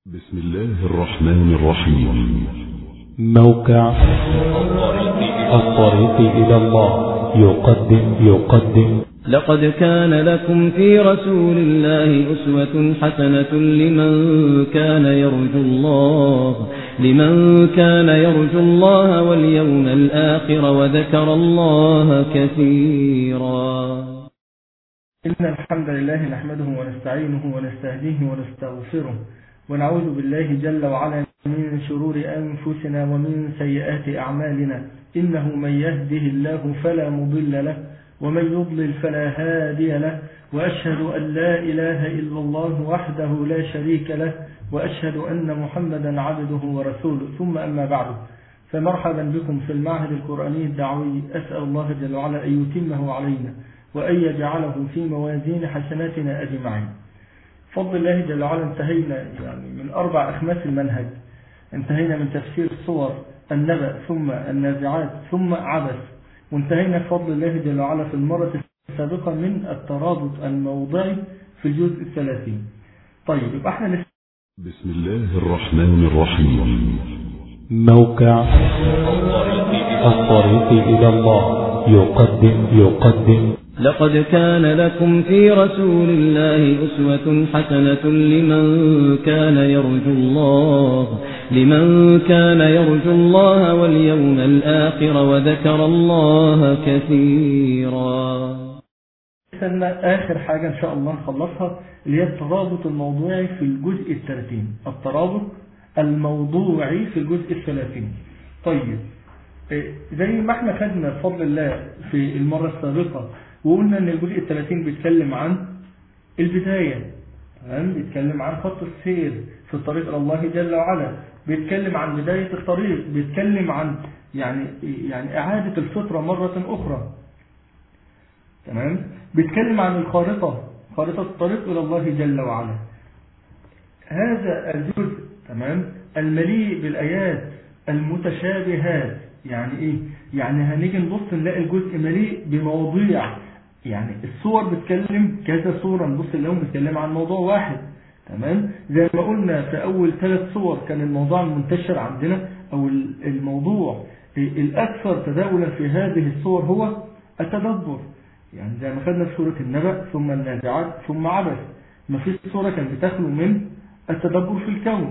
بسم الله الرحمن الرحيم موقع الطريق إلى الله يقدم يقدم لقد كان لكم في رسول الله أسوة حسنة لمن كان يرجو الله لمن كان يرجو الله واليوم الآخر وذكر الله كثيرا إن الحمد لله نحمده ونستعينه ونستهديه ونستغفره ونعوذ بالله جل وعلا من شرور أنفسنا ومن سيئات أعمالنا إنه من يهده الله فلا مضل له ومن يضلل فلا هادي له وأشهد أن لا إله إلا الله وحده لا شريك له وأشهد أن محمدا عبده ورسوله ثم أما بعد فمرحبا بكم في المعهد القرآني الدعوي أسأل الله جل وعلا أن يتمه علينا وأن يجعله في موازين حسناتنا أجمعين فضل الله جل وعلا انتهينا يعني من أربع أخماس المنهج انتهينا من تفسير الصور النبأ ثم النازعات ثم عبث وانتهينا بفضل الله جل وعلا في المرة السابقة من الترابط الموضعي في الجزء الثلاثين طيب يبقى احنا نس... بسم الله الرحمن الرحيم موقع الطريق إلى الله يقدم يقدم لقد كان لكم في رسول الله أسوة حسنة لمن كان يرجو الله لمن كان يرجو الله واليوم الآخر وذكر الله كثيرا استنى آخر حاجة إن شاء الله نخلصها اللي هي الترابط الموضوعي في الجزء الثلاثين الترابط الموضوعي في الجزء الثلاثين طيب إيه، زي ما احنا خدنا بفضل الله في المرة السابقة وقلنا ان الجزء الثلاثين بيتكلم عن البداية تمام بيتكلم عن خط السير في الطريق الى الله جل وعلا بيتكلم عن بداية الطريق بيتكلم عن يعني يعني إعادة الفطرة مرة أخرى تمام بيتكلم عن الخارطة خارطة الطريق إلى الله جل وعلا هذا الجزء تمام المليء بالآيات المتشابهات يعني إيه يعني هنيجي نبص نلاقي الجزء مليء بمواضيع يعني الصور بتكلم كذا صورة نبص نلاقيهم بيتكلم عن موضوع واحد تمام زي ما قلنا في أول ثلاث صور كان الموضوع المنتشر عندنا أو الموضوع الأكثر تداولا في هذه الصور هو التدبر يعني زي ما خدنا في سورة النبأ ثم النازعات ثم عبث ما فيش صورة كانت بتخلو من التدبر في الكون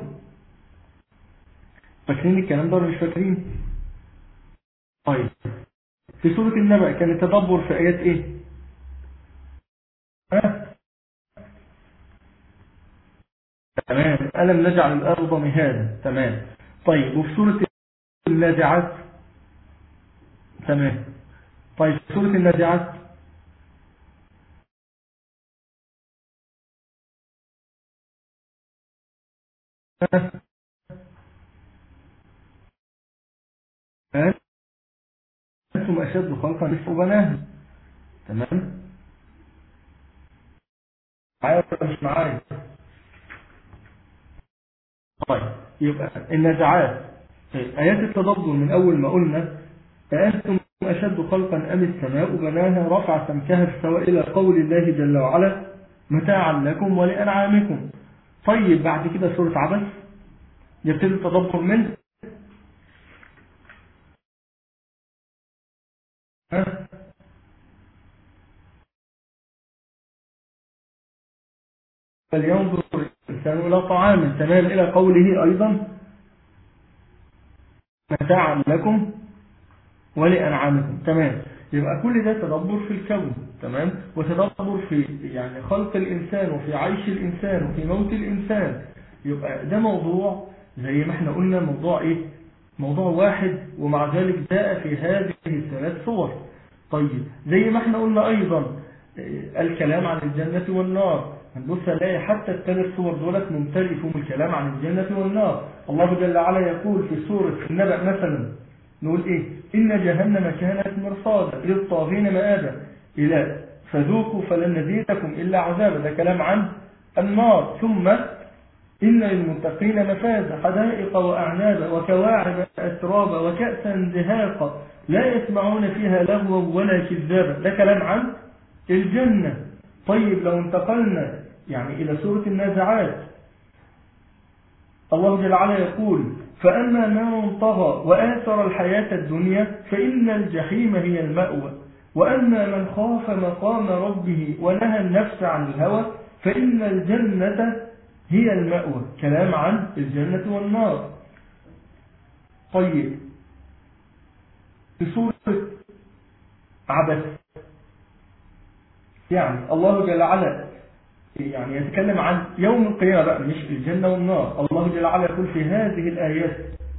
فاكرين الكلام ده ولا مش فاكرين طيب في سورة النبأ كان التدبر في آيات ايه ها؟ تمام ألم نجعل الأرض مهادا تمام طيب وفي سورة النازعات تمام طيب في سورة النازعات ها؟ أنتم أشد خلقا نصف بناها تمام معايا ولا مش معايا طيب يبقى النزعات آيات التدبر من أول ما قلنا أأنتم أشد خلقا أم السماء بناها رفع سمكها استوى إلى قول الله جل وعلا متاعا لكم ولأنعامكم طيب بعد كده سورة عبس يبتدي التدبر منه ها؟ فلينظر الإنسان إلى طعامه تمام إلى قوله أيضا متاعا لكم ولأنعامكم تمام يبقى كل ده تدبر في الكون تمام وتدبر في يعني خلق الإنسان وفي عيش الإنسان وفي موت الإنسان يبقى ده موضوع زي ما احنا قلنا موضوع ايه موضوع واحد ومع ذلك جاء في هذه الثلاث صور طيب زي ما احنا قلنا أيضا الكلام عن الجنة والنار هنبص نلاقي حتى الثلاث صور دولت ممتلئ فيهم الكلام عن الجنة والنار الله جل وعلا يقول في سورة النبأ مثلا نقول ايه إن جهنم كانت مرصادا للطاغين مآبا إلى فذوقوا فلن نزيدكم إلا عذابا ده كلام عن النار ثم إن للمتقين مفازا حدائق وأعنابا وكواعب أترابا وكأسا دهاقا لا يسمعون فيها لغوا ولا كذابا ده كلام عن الجنة طيب لو انتقلنا يعني إلى سورة النازعات الله جل وعلا يقول فأما من طغى وآثر الحياة الدنيا فإن الجحيم هي المأوى وأما من خاف مقام ربه ونهى النفس عن الهوى فإن الجنة هي المأوى كلام عن الجنة والنار طيب في سورة عبس يعني الله جل وعلا يعني يتكلم عن يوم القيامة بقى مش الجنة والنار الله جل وعلا يقول في هذه الآيات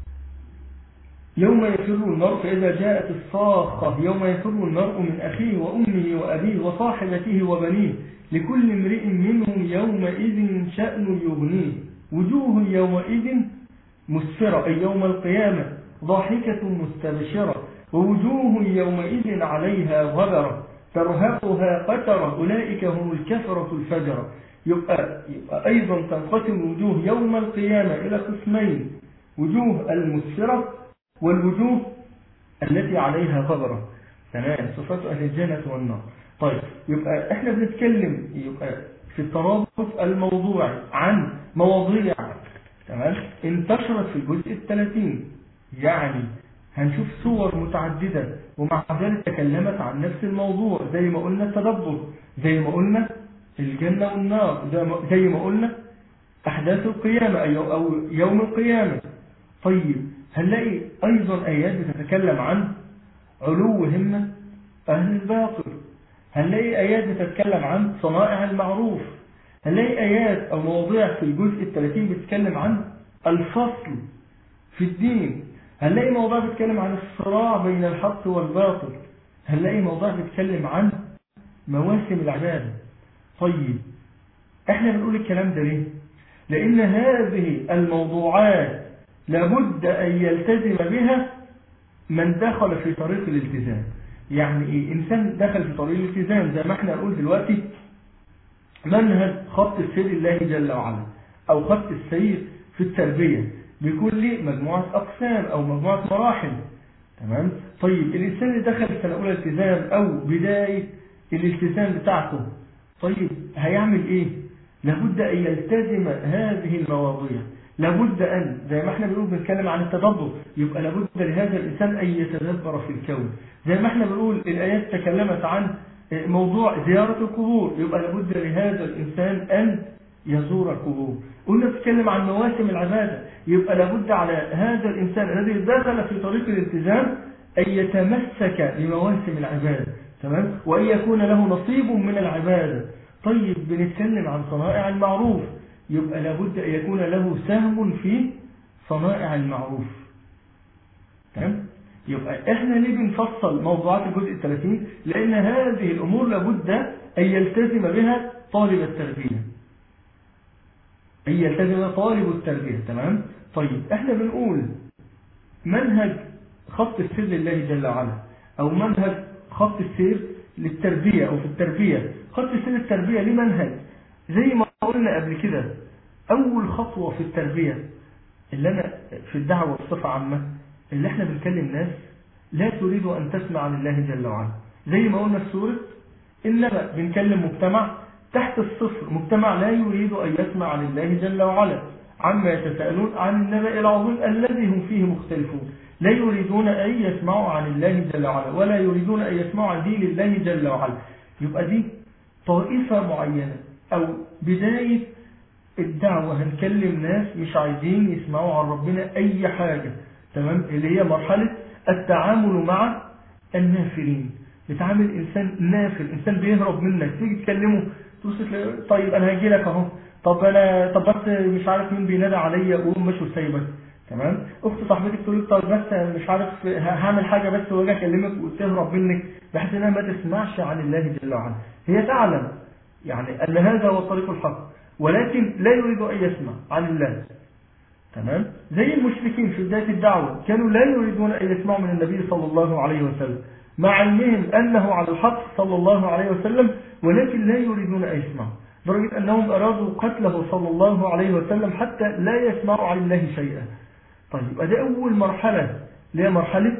يوم يفر المرء فإذا جاءت الصاخة يوم يفر المرء من أخيه وأمه وأبيه وصاحبته وبنيه لكل امرئ منهم يومئذ شأن يغنيه وجوه يومئذ مسفرة أي يوم القيامة ضاحكة مستبشرة ووجوه يومئذ عليها غبرة ترهقها قترة أولئك هم الكفرة الفجرة يبقى, يبقى أيضا تنقسم الوجوه يوم القيامة إلى قسمين وجوه المسفرة والوجوه التي عليها غبرة تمام صفات أهل الجنة والنار طيب يبقى احنا بنتكلم يبقى في الترابط الموضوعي عن مواضيع تمام انتشرت في الجزء الثلاثين يعني هنشوف صور متعددة ومع ذلك تكلمت عن نفس الموضوع زي ما قلنا التدبر زي ما قلنا الجنة والنار زي ما قلنا أحداث القيامة أو يوم القيامة طيب هنلاقي أيضا آيات بتتكلم عن علو همة أهل الباطل هنلاقي آيات بتتكلم عن صنائع المعروف هنلاقي آيات أو مواضيع في الجزء الثلاثين بتتكلم عن الفصل في الدين هنلاقي موضوع بيتكلم عن الصراع بين الحق والباطل هنلاقي موضوع بيتكلم عن مواسم العبادة طيب احنا بنقول الكلام ده ليه لان هذه الموضوعات لابد ان يلتزم بها من دخل في طريق الالتزام يعني ايه انسان دخل في طريق الالتزام زي ما احنا نقول دلوقتي منهج خط السير الله جل وعلا او خط السير في التربية بيكون ليه مجموعة أقسام أو مجموعة مراحل تمام طيب الإنسان اللي دخل في سنة أولى التزام أو بداية الالتزام بتاعته طيب هيعمل إيه لابد أن يلتزم هذه المواضيع لابد أن زي ما احنا بنقول بنتكلم عن التدبر يبقى لابد لهذا الإنسان أن يتدبر في الكون زي ما احنا بنقول الآيات تكلمت عن موضوع زيارة القبور يبقى لابد لهذا الإنسان أن يزور القبور قلنا بنتكلم عن مواسم العبادة يبقى لابد على هذا الإنسان الذي دخل في طريق الالتزام أن يتمسك بمواسم العبادة تمام وأن يكون له نصيب من العبادة طيب بنتكلم عن صنائع المعروف يبقى لابد أن يكون له سهم في صنائع المعروف تمام يبقى احنا ليه بنفصل موضوعات الجزء الثلاثين لأن هذه الأمور لابد أن يلتزم بها طالب التربية أن يلتزم طالب التربية تمام طيب احنا بنقول منهج خط السير لله جل وعلا أو منهج خط السير للتربية أو في التربية خط السير للتربية ليه منهج زي ما قلنا قبل كده أول خطوة في التربية اللي أنا في الدعوة بصفة عامة اللي احنا بنكلم ناس لا تريد أن تسمع لله جل وعلا زي ما قلنا في سورة إنما بنكلم مجتمع تحت الصفر مجتمع لا يريد أن يسمع لله جل وعلا عما يتساءلون عن النبأ العظيم الذي هم فيه مختلفون لا يريدون أن يسمعوا عن الله جل وعلا ولا يريدون أن يسمعوا عن دين الله جل وعلا يبقى دي طائفة معينة أو بداية الدعوة هنكلم ناس مش عايزين يسمعوا عن ربنا أي حاجة تمام اللي هي مرحلة التعامل مع النافرين بتعامل إنسان نافر إنسان بيهرب منك تيجي تكلمه توصل طيب أنا هاجي لك أهو طب أنا طب بس مش عارف مين بينادى عليا وقوم مش وسايبك تمام اخت صاحبتك تقول لك طب بس مش عارف هعمل حاجه بس واجي اكلمك وتهرب منك بحيث انها ما تسمعش عن الله جل وعلا هي تعلم يعني ان هذا هو الطريق الحق ولكن لا يريد ان يسمع عن الله تمام زي المشركين في بدايه الدعوه كانوا لا يريدون ان يسمعوا من النبي صلى الله عليه وسلم مع علمهم انه على الحق صلى الله عليه وسلم ولكن لا يريدون ان يسمعوا لدرجه انهم ارادوا قتله صلى الله عليه وسلم حتى لا يسمعوا عن الله شيئا طيب ادي اول مرحلة اللي هي مرحلة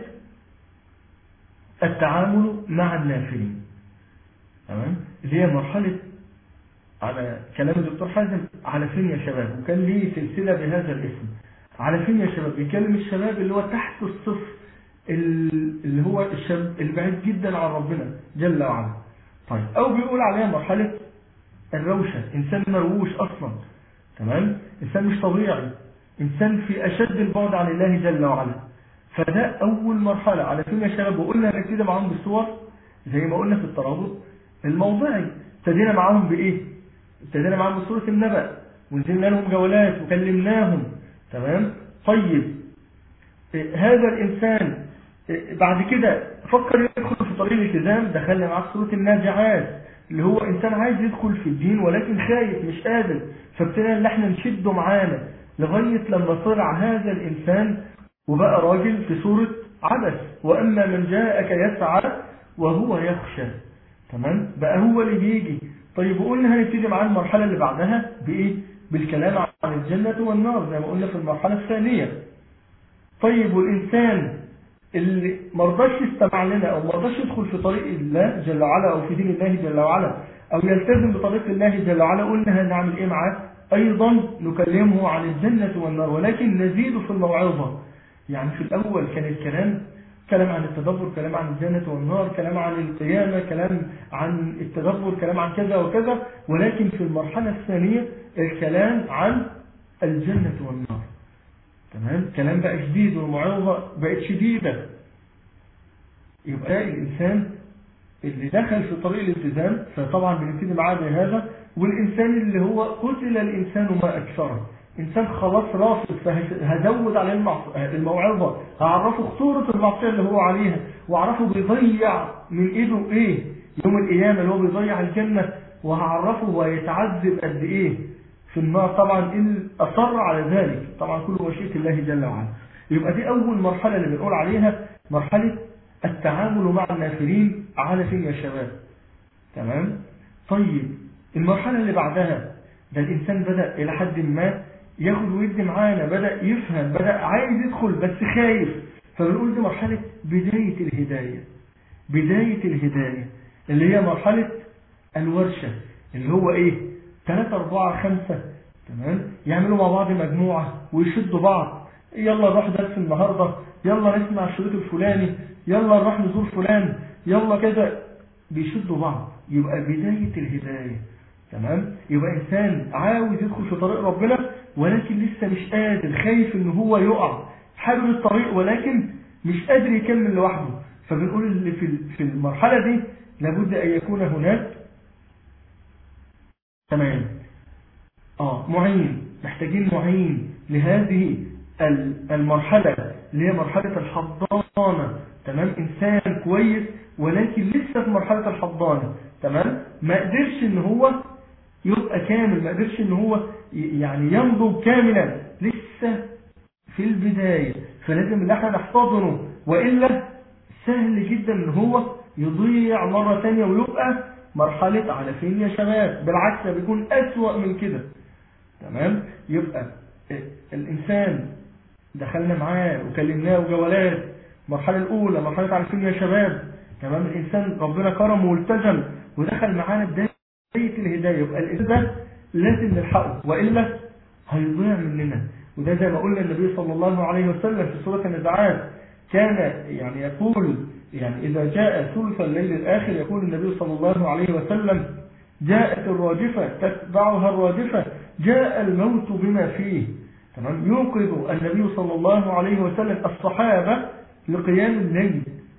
التعامل مع النافلين تمام اللي هي مرحلة على كلام الدكتور حازم على فين يا شباب وكان ليه سلسلة بهذا الاسم على فين يا شباب بيكلم الشباب اللي هو تحت الصفر اللي هو الشاب البعيد جدا عن ربنا جل وعلا طيب او بيقول عليها مرحلة الروشة انسان مرووش اصلا تمام انسان مش طبيعي انسان في اشد البعد عن الله جل وعلا فده اول مرحلة على فين يا شباب وقلنا نبتدي معاهم بالصور زي ما قلنا في الترابط الموضعي ابتدينا معاهم بايه ابتدينا معاهم بصورة النبأ ونزلنا لهم جولات وكلمناهم تمام طيب هذا الإنسان بعد كده فكر يدخل في طريق الالتزام دخلنا معاه في سورة النازعات اللي هو إنسان عايز يدخل في الدين ولكن خايف مش قادر فابتدينا ان احنا نشده معانا لغاية لما طلع هذا الإنسان وبقى راجل في سورة عبس وأما من جاءك يسعى وهو يخشى تمام بقى هو اللي بيجي طيب وقلنا هنبتدي معاه المرحلة اللي بعدها بإيه بالكلام عن الجنة والنار زي ما قلنا في المرحلة الثانية طيب والإنسان اللي مرضاش يستمع لنا أو مرضاش يدخل في طريق الله جل وعلا أو في دين الله جل وعلا أو يلتزم بطريق الله جل وعلا قلنا هنعمل إيه معاه أيضا نكلمه عن الجنة والنار ولكن نزيد في الموعظة يعني في الأول كان الكلام كلام عن التدبر كلام عن الجنة والنار كلام عن القيامة كلام عن التدبر كلام عن كذا وكذا ولكن في المرحلة الثانية الكلام عن الجنة والنار تمام كلام بقى شديد والمعوضة بقت شديدة يبقى الإنسان اللي دخل في طريق الالتزام فطبعا بنبتدي معاه بهذا والإنسان اللي هو قتل الإنسان ما أكثره إنسان خلاص رافض فهزود عليه الموعظة هعرفه خطورة المعصية اللي هو عليها وأعرفه بيضيع من إيده إيه يوم القيامة اللي هو بيضيع الجنة وهعرفه ويتعذب قد إيه في النار طبعا إن أصر على ذلك طبعا كل مشيئة الله جل وعلا يبقى دي أول مرحلة اللي بنقول عليها مرحلة التعامل مع النافرين على فين يا شباب تمام طيب المرحلة اللي بعدها ده الإنسان بدأ إلى حد ما ياخد ويدي معانا بدأ يفهم بدأ عايز يدخل بس خايف فبنقول دي مرحلة بداية الهداية بداية الهداية اللي هي مرحلة الورشة اللي هو ايه ثلاثة أربعة خمسة تمام يعملوا مع بعض مجموعة ويشدوا بعض يلا نروح درس النهاردة يلا نسمع الشريط الفلاني يلا نروح نزور فلان يلا كده بيشدوا بعض يبقى بداية الهداية تمام يبقى إنسان عاوز يدخل في طريق ربنا ولكن لسه مش قادر خايف ان هو يقع حابب الطريق ولكن مش قادر يكمل لوحده فبنقول اللي في في المرحلة دي لابد أن يكون هناك تمام اه معين محتاجين معين لهذه المرحلة اللي هي مرحلة الحضانة تمام إنسان كويس ولكن لسه في مرحلة الحضانة تمام ما قدرش ان هو يبقى كامل ما قدرش ان هو يعني ينضج كاملا لسه في البداية فلازم ان احنا نحتضنه وإلا سهل جدا ان هو يضيع مرة تانية ويبقى مرحلة على فين يا شباب بالعكس بيكون أسوأ من كده تمام يبقى الإنسان دخلنا معاه وكلمناه وجولات المرحلة الأولى مرحلة على فين يا شباب تمام الإنسان ربنا كرمه والتزم ودخل معانا بداية الهداية يبقى الإنسان ده لازم نلحقه وإلا هيضيع مننا وده زي ما قلنا النبي صلى الله عليه وسلم في سورة النزعات كان يعني يقول يعني إذا جاء ثلث الليل الآخر يقول النبي صلى الله عليه وسلم جاءت الراجفة تتبعها الراجفة جاء الموت بما فيه تمام يوقظ النبي صلى الله عليه وسلم الصحابة لقيام الليل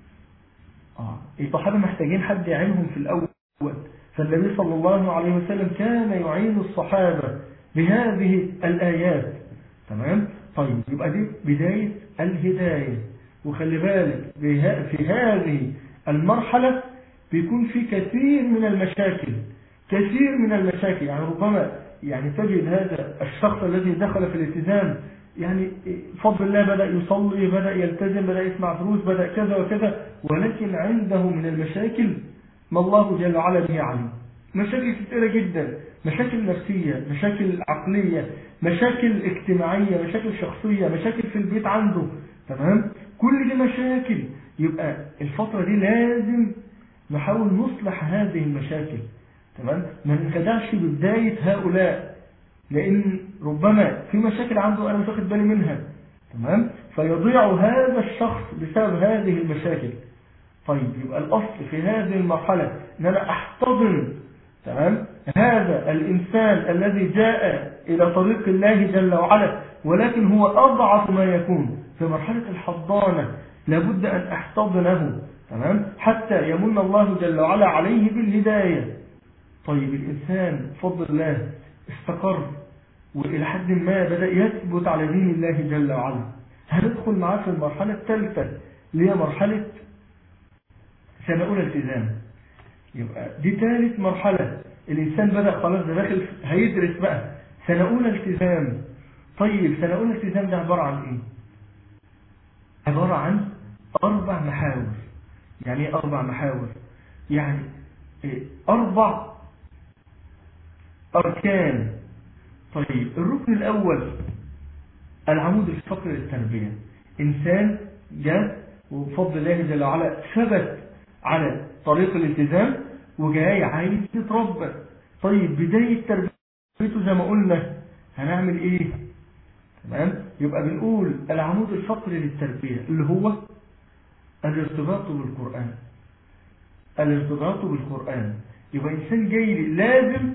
آه. الصحابة محتاجين حد يعينهم في الأول فالنبي صلى الله عليه وسلم كان يعين الصحابة بهذه الآيات تمام طيب يبقى دي بداية الهداية وخلي بالك في هذه المرحلة بيكون في كثير من المشاكل كثير من المشاكل يعني ربما يعني تجد هذا الشخص الذي دخل في الالتزام يعني فضل الله بدأ يصلي بدأ يلتزم بدأ يسمع دروس بدأ كذا وكذا ولكن عنده من المشاكل ما الله جل وعلا به علم مشاكل كثيرة جدا مشاكل نفسية مشاكل عقلية مشاكل اجتماعية مشاكل شخصية مشاكل في البيت عنده تمام كل دي مشاكل يبقى الفترة دي لازم نحاول نصلح هذه المشاكل تمام ما ننخدعش ببداية هؤلاء لأن ربما في مشاكل عنده أنا مش واخد بالي منها تمام فيضيع هذا الشخص بسبب هذه المشاكل طيب يبقى الأصل في هذه المرحلة أن أنا أحتضن تمام هذا الإنسان الذي جاء إلى طريق الله جل وعلا ولكن هو أضعف ما يكون في مرحلة الحضانة لابد أن أحتضنه تمام حتى يمن الله جل وعلا عليه بالهداية طيب الإنسان بفضل الله استقر وإلى حد ما بدأ يثبت على دين الله جل وعلا هندخل معاه في المرحلة الثالثة اللي هي مرحلة سنة أولى التزام يبقى دي ثالث مرحلة الإنسان بدأ خلاص ده داخل هيدرس بقى سنة أولى التزام طيب سنة أولى التزام ده عبارة عن إيه؟ عبارة عن أربع محاور يعني إيه أربع محاور يعني إيه؟ أربع أركان طيب الركن الأول العمود الفقري للتربية إنسان جاء وبفضل الله جل وعلا ثبت على طريق الالتزام وجاي عايز يتربى طيب بداية تربيته زي ما قلنا هنعمل ايه تمام يبقى بنقول العمود الفقري للتربية اللي هو الارتباط بالقرآن الارتباط بالقرآن يبقى إنسان جاي لي لازم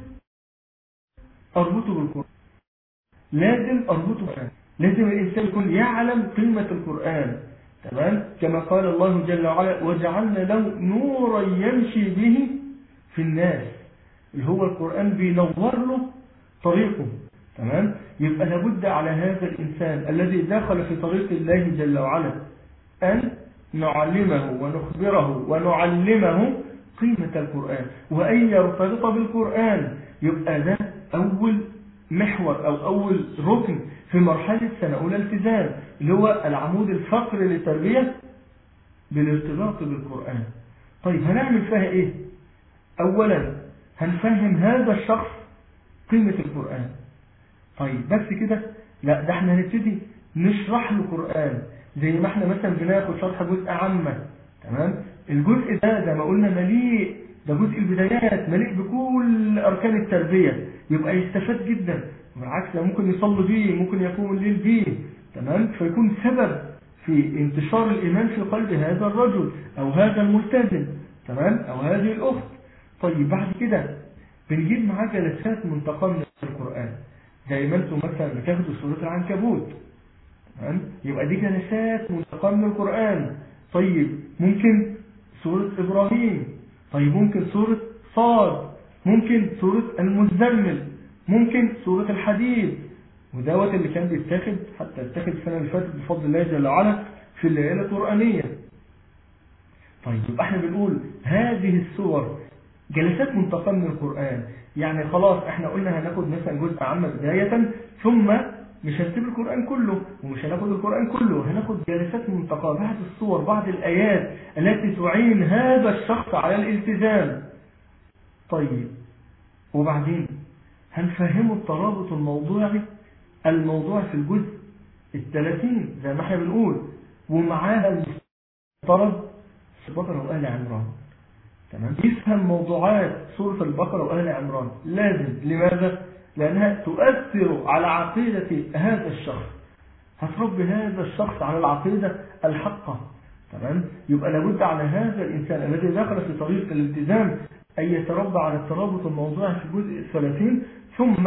أربطه بالقرآن لازم أربطه بالقرآن لازم الإنسان يكون يعلم قيمة القرآن تمام كما قال الله جل وعلا وجعلنا له نورا يمشي به في الناس اللي هو القرآن بينور له طريقه تمام يبقى لابد على هذا الإنسان الذي دخل في طريق الله جل وعلا أن نعلمه ونخبره ونعلمه قيمة القرآن وأن يرتبط بالقرآن يبقى ده أول محور أو أول ركن في مرحلة سنة أولى التزام اللي هو العمود الفقري للتربية بالارتباط بالقرآن طيب هنعمل فيها إيه أولا هنفهم هذا الشخص قيمة القرآن طيب بس كده لا ده احنا هنبتدي نشرح له قرآن زي ما احنا مثلا بناخد شرح جزء عامة تمام الجزء ده زي ما قلنا مليء ده جزء البدايات مليء بكل أركان التربية يبقى يستفاد جدا بالعكس ممكن يصلي بيه ممكن يقوم الليل بيه تمام فيكون سبب في انتشار الإيمان في قلب هذا الرجل أو هذا الملتزم تمام أو هذه الأخت طيب بعد كده بنجيب معاه جلسات منتقى من القرآن زي ما انتم مثلا بتاخدوا سورة العنكبوت تمام يبقى دي جلسات منتقى من القرآن طيب ممكن سورة إبراهيم طيب ممكن سورة صاد ممكن سورة المزمل ممكن سورة الحديد ودوت اللي كان بيتاخد حتى اتاخد السنة اللي فاتت بفضل الله جل وعلا في الليالة القرآنية طيب يبقى احنا بنقول هذه السور جلسات منتقى من القرآن يعني خلاص احنا قلنا هناخد مثلا جزء عامة بداية ثم مش هنسيب القرآن كله ومش هناخد القرآن كله هناخد جلسات منتقى بعض الصور بعض الآيات التي تعين هذا الشخص على الالتزام طيب وبعدين هنفهمه الترابط الموضوعي الموضوع في الجزء الثلاثين زي ما احنا بنقول ومعاها المفترض البقرة وآل عمران تمام يفهم موضوعات سورة البقرة وآل عمران لازم لماذا؟ لأنها تؤثر على عقيدة هذا الشخص هتربي هذا الشخص على العقيدة الحقة تمام يبقى لابد على هذا الإنسان الذي دخل في طريق الالتزام أن يتربى على الترابط الموضوعي في الجزء الثلاثين ثم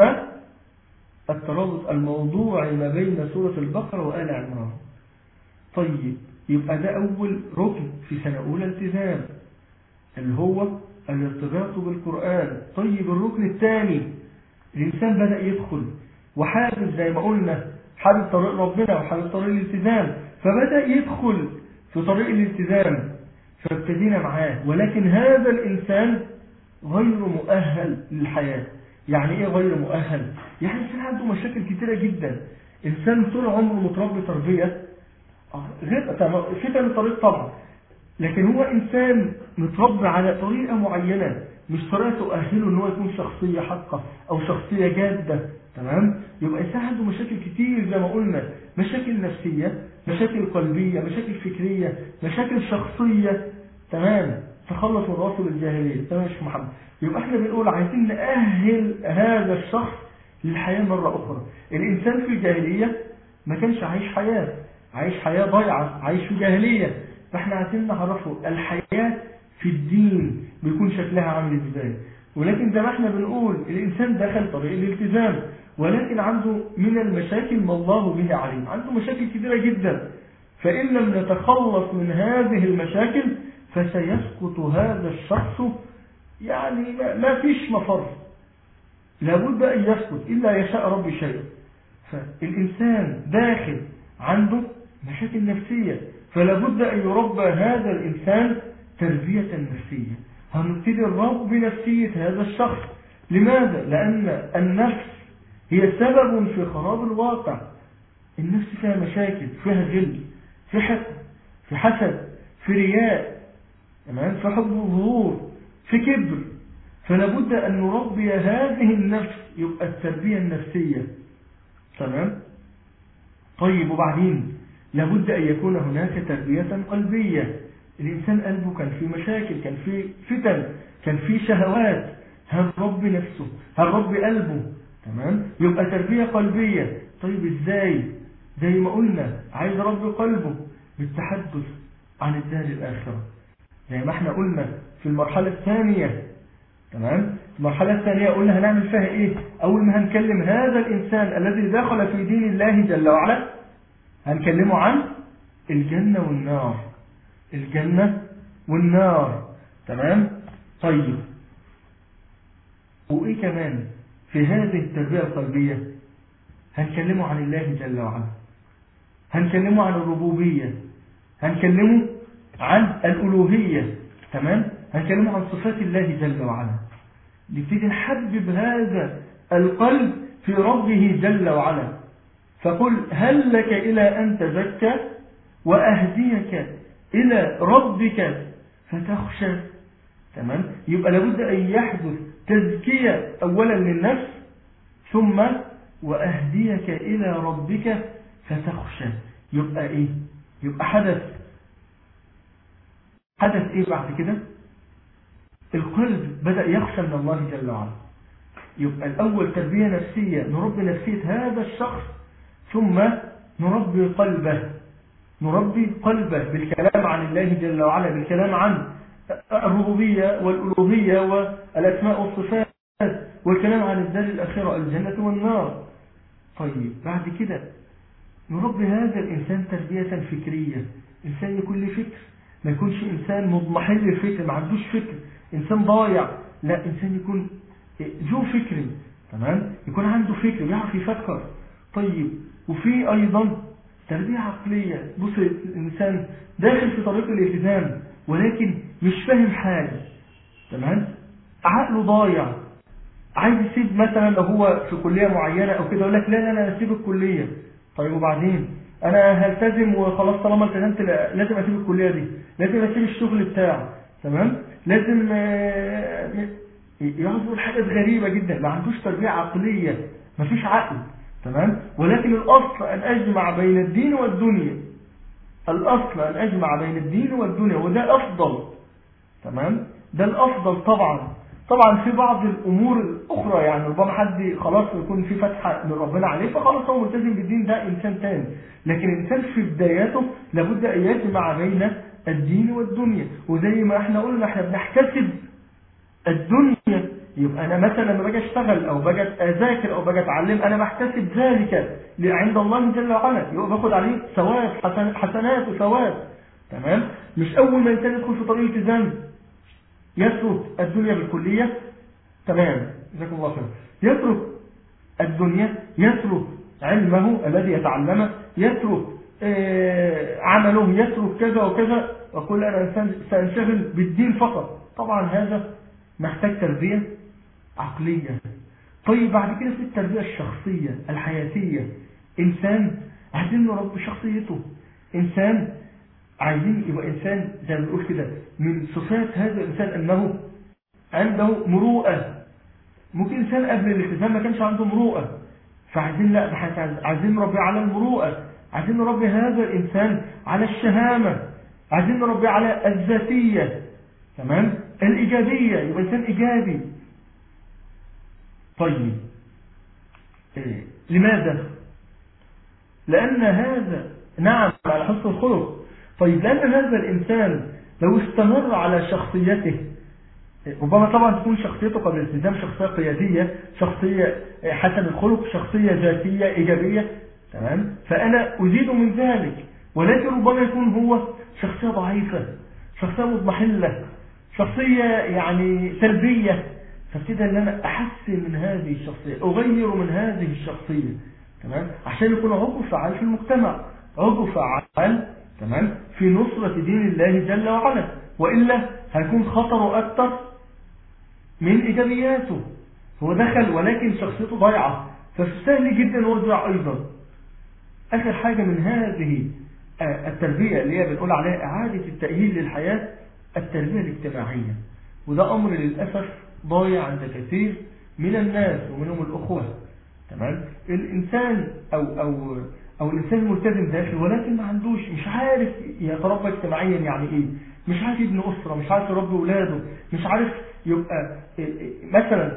الترابط الموضوعي ما بين سورة البقرة وآل عمران طيب يبقى ده أول ركن في سنة أولى التزام اللي هو الارتباط بالقرآن طيب الركن الثاني الإنسان بدأ يدخل وحابب زي ما قلنا حابب طريق ربنا وحابب طريق الالتزام فبدأ يدخل في طريق الالتزام فابتدينا معاه ولكن هذا الإنسان غير مؤهل للحياة يعني ايه غير مؤهل يعني الإنسان عنده مشاكل كتيرة جدا إنسان طول عمره متربي تربية غير فتن الطريق طبعا لكن هو إنسان متربي على طريقة معينة مش طريقة تؤهله ان هو يكون شخصية حقة او شخصية جادة تمام يبقى إنسان عنده مشاكل كتير زي ما قلنا مشاكل نفسية مشاكل قلبية مشاكل فكرية مشاكل شخصية تمام تخلص من راسه الجاهلية تمام يا شيخ محمد يبقى احنا بنقول عايزين نأهل هذا الشخص للحياة مرة أخرى الإنسان في الجاهلية ما كانش عايش حياة عايش حياة ضيعة عايش في جاهلية فاحنا عايزين نعرفه الحياة في الدين بيكون شكلها عامل ازاي ولكن زي ما احنا بنقول الإنسان دخل طريق الالتزام ولكن عنده من المشاكل ما الله به عليم عنده مشاكل كبيرة جدا فإن لم نتخلص من هذه المشاكل فسيسقط هذا الشخص يعني ما فيش مفر لابد أن يسقط إلا يشاء ربي شيء فالإنسان داخل عنده مشاكل نفسية فلابد أن يربى هذا الإنسان تربية نفسية هنبتدي الرب بنفسية هذا الشخص لماذا؟ لأن النفس هي سبب في خراب الواقع النفس فيها مشاكل فيها غل في حسد في حسد في رياء تمام في حب الظهور في كبر فلابد أن نربي هذه النفس يبقى التربية النفسية تمام طيب وبعدين لابد أن يكون هناك تربية قلبية الإنسان قلبه كان في مشاكل كان في فتن كان في شهوات هنربي نفسه هنربي قلبه تمام يبقى تربية قلبية طيب ازاي زي ما قلنا عايز ربي قلبه بالتحدث عن الدار الآخرة زي ما احنا قلنا في المرحلة الثانية تمام المرحلة الثانية قلنا هنعمل فيها ايه اول ما هنكلم هذا الانسان الذي دخل في دين الله جل وعلا هنكلمه عن الجنة والنار الجنة والنار تمام طيب وايه كمان في هذه التربية القلبية هنكلمه عن الله جل وعلا هنكلمه عن الربوبية هنكلمه عن الألوهية تمام هنكلمه عن صفات الله جل وعلا نبتدي نحبب هذا القلب في ربه جل وعلا فقل هل لك إلى أن تزكى وأهديك إلى ربك فتخشى تمام يبقى لابد أن يحدث تزكية أولا للنفس ثم وأهديك إلى ربك فتخشى يبقى إيه يبقى حدث حدث إيه بعد كده القلب بدأ يخشى من الله جل وعلا يبقى الأول تربية نفسية نربي نفسية هذا الشخص ثم نربي قلبه نربي قلبه بالكلام عن الله جل وعلا بالكلام عن الربوبية والألوهية والأسماء والصفات والكلام عن الدار الأخيرة الجنة والنار طيب بعد كده نربي هذا الإنسان تربية فكرية إنسان يكون له فكر ما يكونش إنسان مضمحل الفكر ما عندوش فكر إنسان ضايع لا إنسان يكون ذو فكر تمام يكون عنده فكر بيعرف يفكر طيب وفي أيضا تربية عقلية بص الإنسان داخل في طريق الالتزام ولكن مش فاهم حاجة تمام عقله ضايع عايز يسيب مثلا لو هو في كلية معينة أو كده يقول لك لا لا لا أسيب الكلية طيب وبعدين أنا هلتزم وخلاص طالما التزمت لازم أسيب الكلية دي لازم أسيب الشغل بتاعه تمام لازم يقعد يقول حاجات غريبة جدا ما عندوش تربية عقلية ما فيش عقل تمام ولكن الأصل أن أجمع بين الدين والدنيا الأصل أن أجمع بين الدين والدنيا وده أفضل تمام ده الأفضل طبعا طبعا في بعض الأمور الأخرى يعني ربما حد خلاص يكون في فتحة من ربنا عليه فخلاص هو ملتزم بالدين ده إنسان تاني لكن الإنسان في بداياته لابد أن يجمع بين الدين والدنيا وزي ما احنا قلنا احنا بنحتسب الدنيا يبقى أنا مثلا لما باجي أشتغل أو باجي أذاكر أو باجي أتعلم أنا بحتسب ذلك عند الله جل وعلا يبقى باخد عليه ثواب حسن حسنات وثواب تمام مش أول ما الإنسان يدخل في طريق التزام يترك الدنيا بالكلية تمام جزاكم الله خير يترك الدنيا يترك علمه الذي يتعلمه يترك آه عمله يترك كذا وكذا وكل أنا إنسان سأنشغل بالدين فقط طبعا هذا محتاج تربية عقلية طيب بعد كده في التربية الشخصية الحياتية إنسان عايزين نربي شخصيته إنسان عايزين يبقى إنسان زي ما بنقول كده من صفات هذا الإنسان أنه عنده مروءة ممكن إنسان قبل الالتزام ما كانش عنده مروءة فعايزين لا عايزين نربي على المروءة عايزين نربي هذا الإنسان على الشهامة عايزين نربي على الذاتية تمام الإيجابية يبقى إنسان إيجابي طيب إيه؟ لماذا لأن هذا نعم على حسن الخلق طيب لأن هذا الإنسان لو استمر على شخصيته ربما طبعا تكون شخصيته قبل الالتزام شخصية قيادية شخصية حسن الخلق شخصية ذاتية إيجابية تمام فأنا أزيد من ذلك ولكن ربما يكون هو شخصية ضعيفة شخصية مضمحلة شخصية يعني سلبية فابتدى ان انا احسن من هذه الشخصية اغير من هذه الشخصية تمام عشان يكون عضو فعال في المجتمع عضو فعال تمام في نصرة دين الله جل وعلا وإلا هيكون خطره أكثر من إيجابياته هو دخل ولكن شخصيته ضايعة فسهل جدا يرجع أيضا آخر حاجة من هذه التربية اللي هي بنقول عليها إعادة التأهيل للحياة التربية الاجتماعية وده أمر للأسف ضايع عند كثير من الناس ومنهم الأخوة تمام الإنسان أو, أو, أو الإنسان الملتزم داخل ولكن ما عندوش مش عارف يتربى اجتماعيا يعني إيه مش عارف يبني أسرة مش عارف يربي ولاده مش عارف يبقى مثلا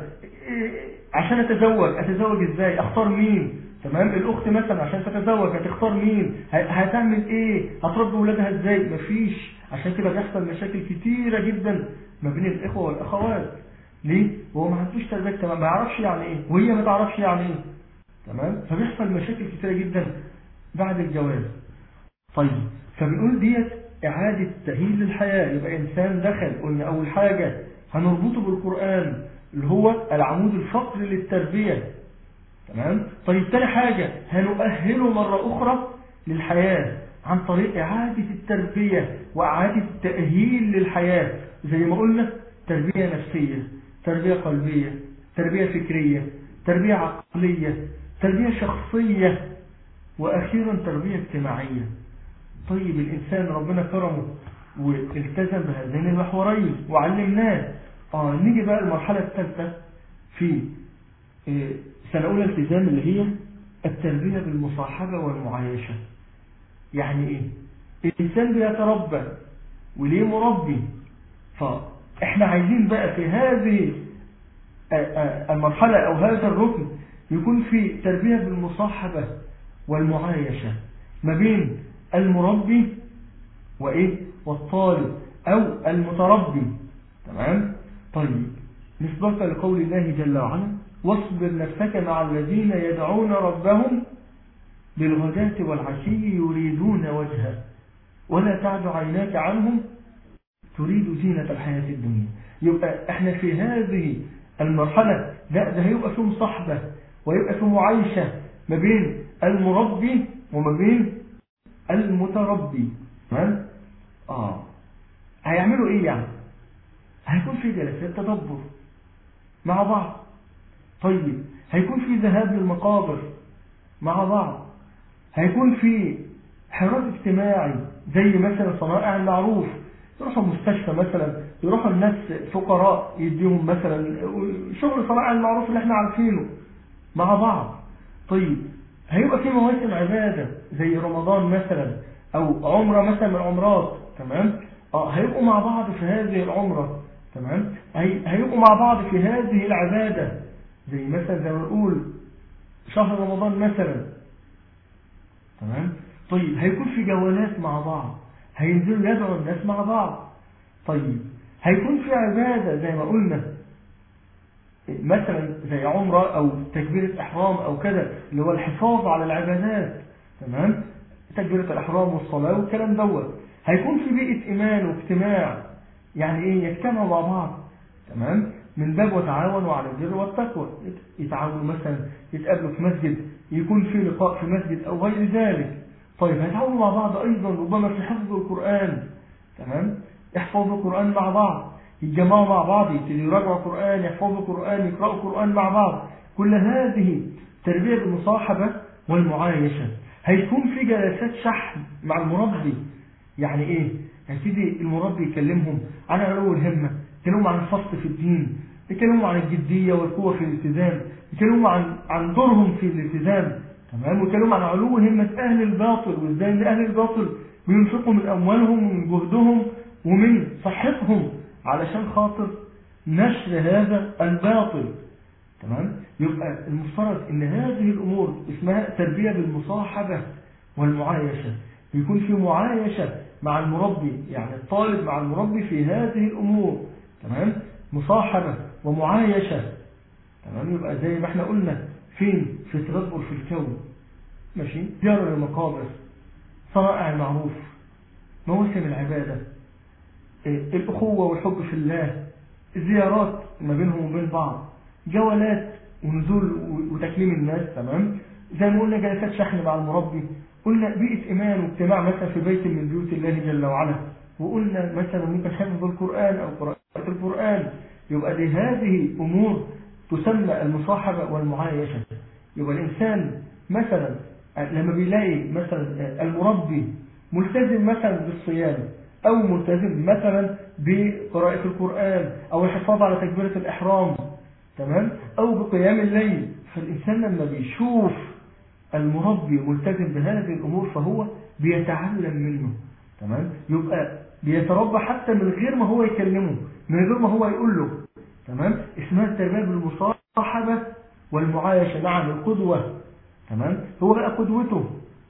عشان أتزوج أتزوج إزاي أختار مين تمام الأخت مثلا عشان تتزوج هتختار مين هتعمل إيه هتربي ولادها إزاي مفيش عشان كده بيحصل مشاكل كتيرة جدا ما بين الإخوة والأخوات ليه؟ وهو ما عندوش تربية تمام ما يعرفش يعني إيه وهي ما تعرفش يعني إيه تمام فبيحصل مشاكل كتيرة جدا بعد الجواز طيب فبنقول ديت إعادة تأهيل للحياة يبقى إنسان دخل قلنا أول حاجة هنربطه بالقرآن اللي هو العمود الفقري للتربية تمام طيب تاني حاجة هنؤهله مرة أخرى للحياة عن طريق إعادة التربية وإعادة التأهيل للحياة زي ما قلنا تربية نفسية تربية قلبية تربية فكرية تربية عقلية تربية شخصية وأخيرا تربية اجتماعية طيب الإنسان ربنا كرمه والتزم بهذين المحورين وعلمناه آه نيجي بقى المرحلة الثالثة في إيه سنة أولى التزام اللي هي التربية بالمصاحبة والمعايشة يعني إيه الإنسان بيتربى وليه مربي فإحنا عايزين بقى في هذه المرحلة أو هذا الركن يكون في تربية بالمصاحبة والمعايشة ما بين المربي وإيه والطالب أو المتربي تمام طيب نسبة لقول الله جل وعلا واصبر نفسك مع الذين يدعون ربهم بالغداة والعشي يريدون وجهه ولا تعد عيناك عنهم تريد زينة الحياة الدنيا يبقى احنا في هذه المرحلة لا ده هيبقى في مصاحبة ويبقى في معايشة ما بين المربي وما بين المتربي تمام اه هيعملوا ايه يعني هيكون في جلسات تدبر مع بعض طيب هيكون في ذهاب للمقابر مع بعض هيكون في حراك اجتماعي زي مثلا صنائع المعروف يروحوا مستشفى مثلا يروحوا الناس فقراء يديهم مثلا شغل صنائع المعروف اللي احنا عارفينه مع بعض طيب هيبقى في مواسم عبادة زي رمضان مثلا او عمرة مثلا من العمرات تمام اه هيبقوا مع بعض في هذه العمرة تمام هي... هيبقوا مع بعض في هذه العبادة زي مثلا زي ما نقول شهر رمضان مثلا تمام طيب هيكون في جولات مع بعض هينزلوا يدعوا الناس مع بعض طيب هيكون في عبادة زي ما قلنا مثلا زي عمرة أو تكبيرة إحرام أو كذا اللي هو الحفاظ على العبادات تمام تكبيرة الإحرام والصلاة والكلام دوت هيكون في بيئة إيمان واجتماع يعني إيه يجتمعوا مع بعض تمام من باب وتعاونوا على البر والتقوى يتعاونوا مثلا يتقابلوا في مسجد يكون في لقاء في مسجد أو غير ذلك طيب هيتعاونوا مع بعض أيضا ربما في حفظ القرآن تمام يحفظوا القرآن مع بعض يتجمعوا مع بعض يبتدوا يراجعوا القرآن يحفظوا القرآن يقرأوا القرآن مع بعض كل هذه تربية المصاحبة والمعايشة هيكون في جلسات شحن مع المربي يعني ايه هيبتدي المربي يكلمهم عن علو الهمة يكلمهم عن الفصل في الدين يكلمهم عن الجدية والقوة في الالتزام يكلمهم عن عن دورهم في الالتزام تمام ويكلمهم عن علو همة أهل الباطل وإزاي أن أهل الباطل بينفقوا من أموالهم ومن جهدهم ومن صحتهم علشان خاطر نشر هذا الباطل تمام يبقى المفترض ان هذه الامور اسمها تربية بالمصاحبة والمعايشة يكون في معايشة مع المربي يعني الطالب مع المربي في هذه الامور تمام مصاحبة ومعايشة تمام يبقى زي ما احنا قلنا فين في تدبر في الكون ماشي زيارة للمقابر صنائع المعروف مواسم العبادة الأخوة والحب في الله الزيارات ما بينهم وبين بعض جولات ونزول وتكليم الناس تمام زي ما قلنا جلسات شحن مع المربي قلنا بيئة إيمان واجتماع مثلا في بيت من بيوت الله جل وعلا وقلنا مثلا ممكن حفظ القرآن أو قراءة القرآن يبقى دي هذه أمور تسمى المصاحبة والمعايشة يبقى الإنسان مثلا لما بيلاقي مثلا المربي ملتزم مثلا بالصيام أو ملتزم مثلا بقراءة القرآن أو الحفاظ على تكبيرة الإحرام تمام أو بقيام الليل فالإنسان لما بيشوف المربي ملتزم بهذه الأمور فهو بيتعلم منه تمام يبقى بيتربى حتى من غير ما هو يكلمه من غير ما هو يقول له تمام اسمها التربية بالمصاحبة والمعايشة نعم القدوة تمام هو بقى قدوته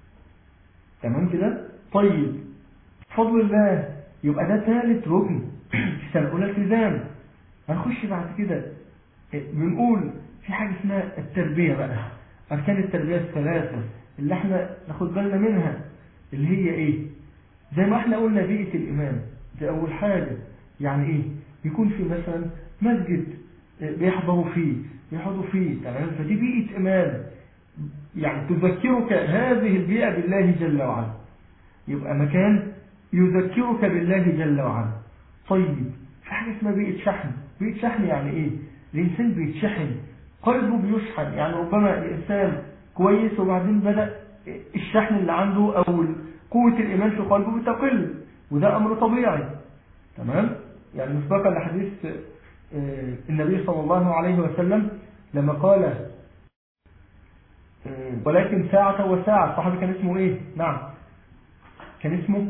تمام كده طيب فضل الله يبقى ده ثالث ركن في سنة أولى التزام هنخش بعد كده بنقول في حاجة اسمها التربية بقى أركان التربية الثلاثة اللي احنا ناخد بالنا منها اللي هي ايه زي ما احنا قلنا بيئة الإمام دي أول حاجة يعني ايه يكون في مثلا مسجد بيحضروا فيه بيحضروا فيه تمام فدي بيئة إمام يعني تذكرك هذه البيئة بالله جل وعلا يبقى مكان يذكرك بالله جل وعلا طيب في حاجة اسمها بيئة شحن بيئة شحن يعني ايه الإنسان بيتشحن قلبه بيشحن يعني ربما الإنسان كويس وبعدين بدأ الشحن اللي عنده أو قوة الإيمان في قلبه بتقل وده أمر طبيعي تمام يعني مسبقا لحديث النبي صلى الله عليه وسلم لما قال ولكن ساعة وساعة الصحابي كان اسمه ايه نعم كان اسمه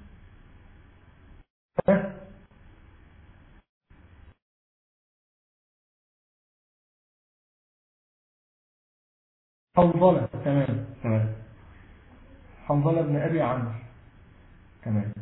حنظلة تمام تمام حنظلة بن أبي عمرو تمام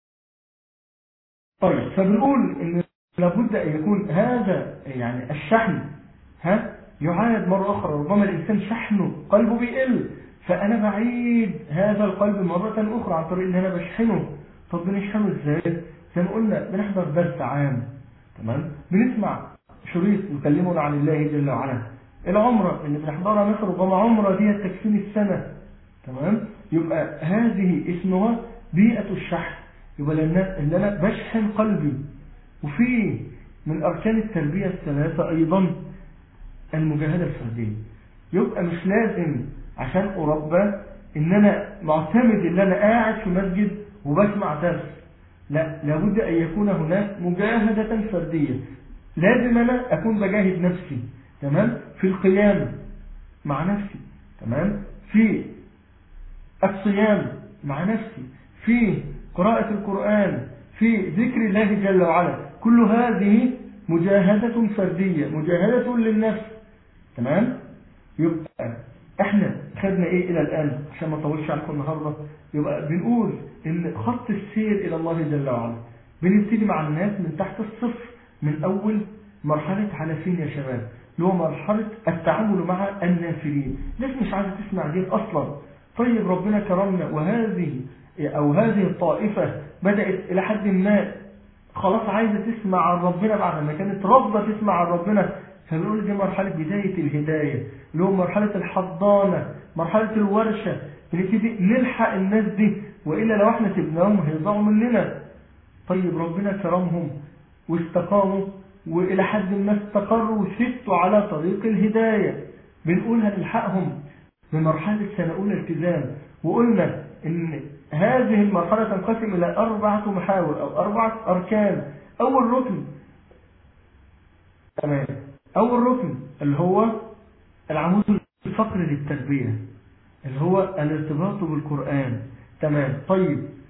طيب فبنقول ان لابد ان يكون هذا يعني الشحن ها يعاد مرة أخرى ربما الإنسان شحنه قلبه بيقل فأنا بعيد هذا القلب مرة أخرى عن طريق إن أنا بشحنه طب بنشحنه إزاي زي ما قلنا بنحضر درس عام تمام بنسمع شريط يكلمنا عن الله جل وعلا العمرة اللي بنحضرها مثلا ربما عمرة دي تكفيني السنة تمام يبقى هذه اسمها بيئة الشحن يبقى لأن أنا بشحن قلبي وفي من أركان التربية الثلاثة أيضا المجاهدة الفردية يبقى مش لازم عشان أربى إن أنا معتمد إن أنا قاعد في مسجد وبسمع درس لا لابد أن يكون هناك مجاهدة فردية لازم أنا أكون بجاهد نفسي تمام في القيام مع نفسي تمام في الصيام مع نفسي في قراءة القرآن في ذكر الله جل وعلا كل هذه مجاهدة فردية مجاهدة للنفس تمام يبقى احنا خدنا ايه الى الان عشان ما اطولش عليكم النهارده يبقى بنقول ان خط السير الى الله جل وعلا بنبتدي مع الناس من تحت الصفر من اول مرحلة على فين يا شباب اللي هو مرحلة التعامل مع النافلين ناس مش عايزة تسمع دين اصلا طيب ربنا كرمنا وهذه او هذه الطائفة بدأت الى حد ما خلاص عايزة تسمع عن ربنا بعد ما كانت رافضة تسمع عن ربنا فبنقول دي مرحلة بداية الهداية اللي هو مرحلة الحضانة مرحلة الورشة بنبتدي نلحق الناس دي وإلا لو احنا سيبناهم هيضيعوا مننا طيب ربنا كرمهم واستقاموا وإلى حد ما استقروا وثبتوا على طريق الهداية بنقول هنلحقهم بمرحلة سنة أولى التزام وقلنا إن هذه المرحلة تنقسم إلى أربعة محاور أو أربعة أركان أول ركن تمام أول ركن اللي هو العمود الفقري للتربية اللي هو الارتباط بالقرآن تمام طيب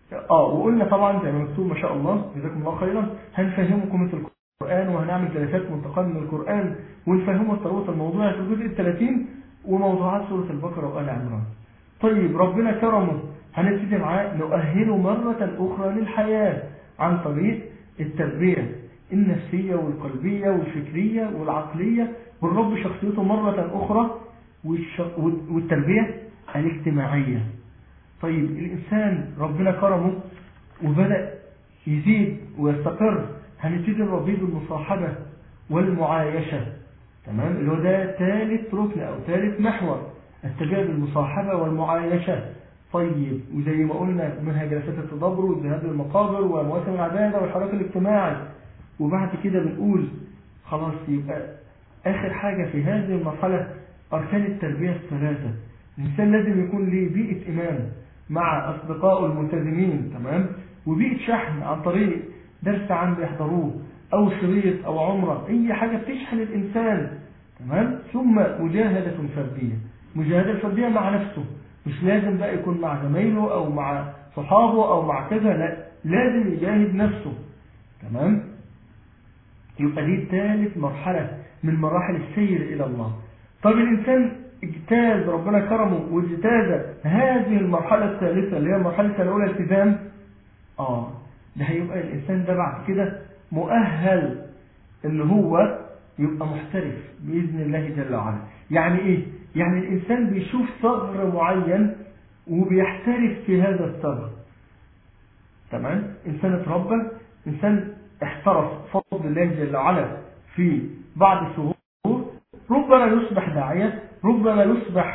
اه وقلنا طبعا زي ما مكتوب ما شاء الله جزاكم الله خيرا هنفهمكم مثل القرآن وهنعمل جلسات منتقاه من القرآن ونفهمه التربط الموضوعي في الجزء الثلاثين وموضوعات سورة البقرة وآل عمران طيب ربنا كرمه هنبتدي معاه نؤهله مرة أخرى للحياة عن طريق التربية النفسية والقلبية والفكرية والعقلية والرب شخصيته مرة أخرى والتربية الاجتماعية طيب الإنسان ربنا كرمه وبدأ يزيد ويستقر هنبتدي نربيه بالمصاحبة والمعايشة تمام اللي هو ده ثالث ركن أو ثالث محور التربية بالمصاحبة والمعايشة طيب وزي ما قلنا منها جلسات التدبر والذهاب للمقابر ومواسم العبادة والحراك الاجتماعي وبعد كده بنقول خلاص يبقى آخر حاجة في هذه المرحلة أركان التربية الثلاثة الإنسان لازم يكون له بيئة إيمان مع أصدقائه الملتزمين تمام وبيئة شحن عن طريق درس عام بيحضروه أو شريط أو عمرة أي حاجة بتشحن الإنسان تمام ثم مجاهدة فردية مجاهدة فردية مع نفسه مش لازم بقى يكون مع زمايله أو مع صحابه أو مع كذا لا لازم يجاهد نفسه تمام يبقى دي ثالث مرحلة من مراحل السير إلى الله طب الإنسان اجتاز ربنا كرمه واجتاز هذه المرحلة الثالثة اللي هي المرحلة الأولى التزام آه ده هيبقى الإنسان ده بعد كده مؤهل إن هو يبقى محترف بإذن الله جل وعلا يعني إيه؟ يعني الإنسان بيشوف ثغر معين وبيحترف في هذا الثغر تمام؟ إنسان اتربى إنسان احترف فضل الله جل وعلا في بعض الشهور ربما يصبح داعية ربما يصبح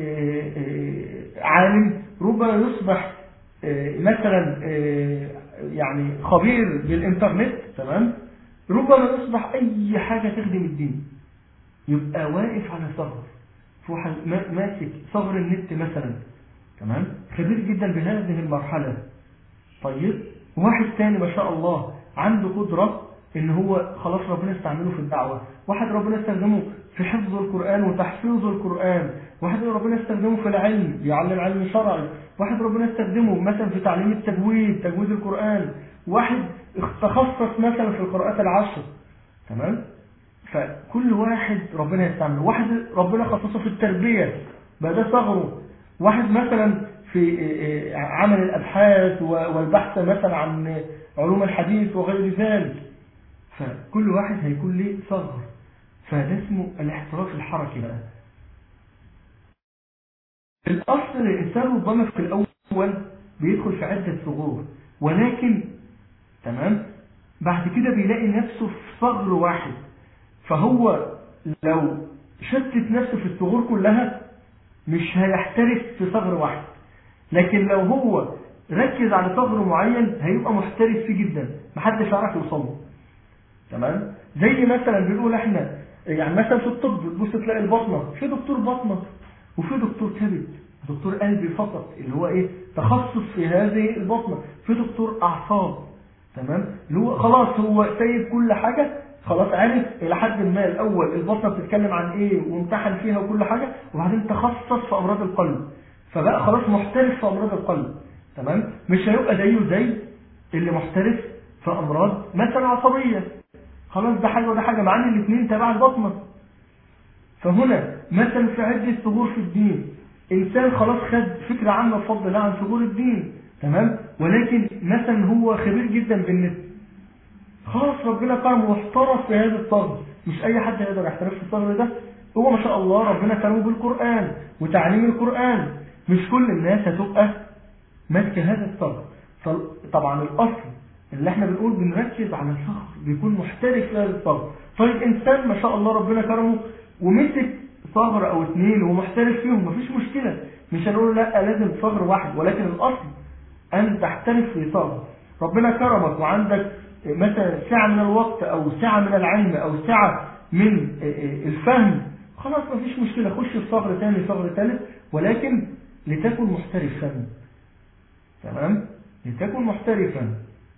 عالم ربما يصبح مثلا يعني خبير بالإنترنت تمام ربما يصبح أي حاجة تخدم الدين يبقى واقف على ثغر واحد ماسك ثغر النت مثلا تمام خبير جدا بهذه المرحلة طيب واحد تاني ما شاء الله عنده قدرة ان هو خلاص ربنا استعمله في الدعوة واحد ربنا استخدمه في حفظ القرآن وتحفيظ القرآن واحد ربنا استخدمه في العلم يعلم علم شرعي واحد ربنا استخدمه مثلا في تعليم التجويد تجويد القرآن واحد تخصص مثلا في القراءات العشر تمام فكل واحد ربنا يستعمله واحد ربنا خصصه في التربية بقى ده ثغره واحد مثلا في عمل الأبحاث والبحث مثلا عن علوم الحديث وغير ذلك فكل واحد هيكون له ثغر فده اسمه الاحتراف الحركي بقى الأصل الإنسان ربما في الأول بيدخل في عدة ثغور ولكن تمام بعد كده بيلاقي نفسه في ثغر واحد فهو لو شتت نفسه في الثغور كلها مش هيحترف في ثغر واحد لكن لو هو ركز على ثغر معين هيبقى محترف فيه جدا محدش يعرف يوصل له تمام زي مثلا بنقول احنا يعني مثلا في الطب تبص تلاقي البطنه في دكتور بطنه وفي دكتور كبد دكتور قلبي فقط اللي هو ايه تخصص في هذه البطنه في دكتور اعصاب تمام اللي هو خلاص هو سايب كل حاجه خلاص عرف الى حد ما الاول البطنه بتتكلم عن ايه وامتحن فيها وكل حاجه وبعدين تخصص في امراض القلب فبقى خلاص محترف في امراض القلب تمام مش هيبقى زيه زي اللي محترف في امراض مثلا عصبيه خلاص ده حاجه وده حاجه مع ان الاثنين تبع البطنه فهنا مثلا في عده ثغور في الدين انسان خلاص خد فكره عامه بفضل الله عن ثغور الدين تمام ولكن مثلا هو خبير جدا بالنت خلاص ربنا كرمه واحترف في هذا الثغر مش اي حد يقدر يحترف في الثغر ده هو ما شاء الله ربنا كرمه بالقران وتعليم القران مش كل الناس هتبقى ماسكه هذا الثغر طبعا الاصل اللي احنا بنقول بنركز على الثغر بيكون محترف في هذا الثغر طيب انسان ما شاء الله ربنا كرمه ومسك ثغر او اثنين ومحترف فيهم مفيش مشكله مش هنقول لا لازم ثغر واحد ولكن الاصل ان تحترف في ثغر ربنا كرمك وعندك مثلا ساعة من الوقت او ساعة من العلم او ساعة من الفهم خلاص مفيش مشكلة خش في ثغر ثاني ثغر ثالث ولكن لتكن محترفا تمام لتكن محترفا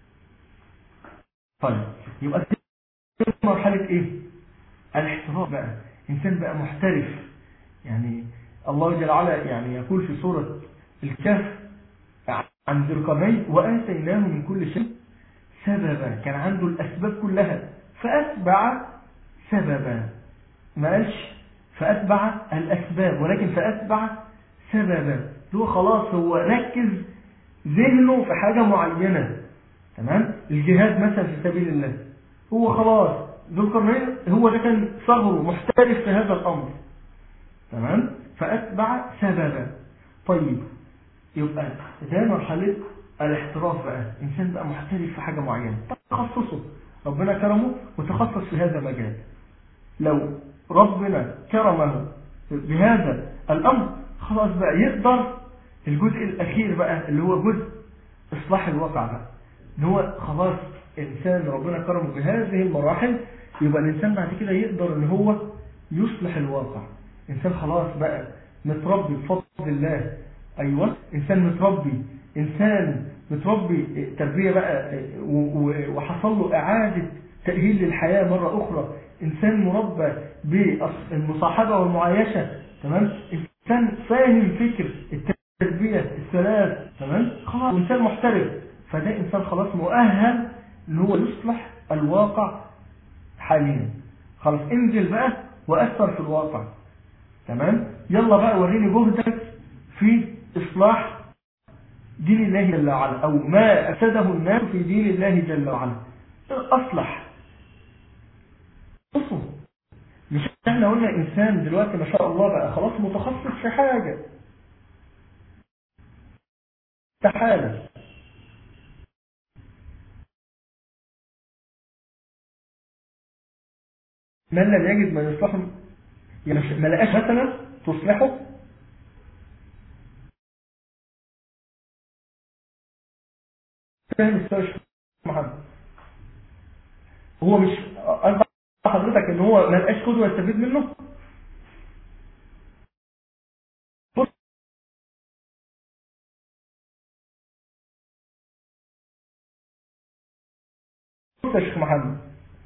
طيب يبقى مرحلة ايه الاحتراف بقى انسان بقى محترف يعني الله جل وعلا يعني يقول في سورة الكهف عن ذي القرنين وآتيناه من كل شيء سببا كان عنده الأسباب كلها فأتبع سببا ما قالش فأتبع الأسباب ولكن فأتبع سببا هو خلاص هو ركز ذهنه في حاجة معينة تمام الجهاد مثلا في سبيل الله هو خلاص ذو القرنين هو ده كان صغره محترف في هذا الأمر تمام فأتبع سببا طيب يبقى ده مرحلة الاحتراف بقى إنسان بقى محترف في حاجة معينة تخصصه ربنا كرمه وتخصص في هذا المجال لو ربنا كرمه بهذا الأمر خلاص بقى يقدر الجزء الأخير بقى اللي هو جزء إصلاح الواقع بقى ان هو خلاص إنسان ربنا كرمه بهذه المراحل يبقى الإنسان بعد كده يقدر ان هو يصلح الواقع إنسان خلاص بقى متربي بفضل الله أيوة إنسان متربي إنسان متربي تربية بقى وحصل له إعادة تأهيل للحياة مرة أخرى إنسان مربى بالمصاحبة والمعايشة تمام إنسان فاهم فكر التربية السلام تمام خلاص إنسان محترف فده إنسان خلاص مؤهل إن هو يصلح الواقع حاليا خلاص انزل بقى وأثر في الواقع تمام يلا بقى وريني جهدك في إصلاح دين الله جل وعلا أو ما أفسده الناس في دين الله جل وعلا أصلح أصل مش احنا قلنا إنسان دلوقتي ما شاء الله بقى خلاص متخصص في حاجة استحالة من لم يجد من يصلحه يعني ما لقاش مثلا تصلحه فاهم السيرش محمد هو مش قصد حضرتك ان هو ما لقاش قدوه يستفيد منه بص بص يا شيخ محمد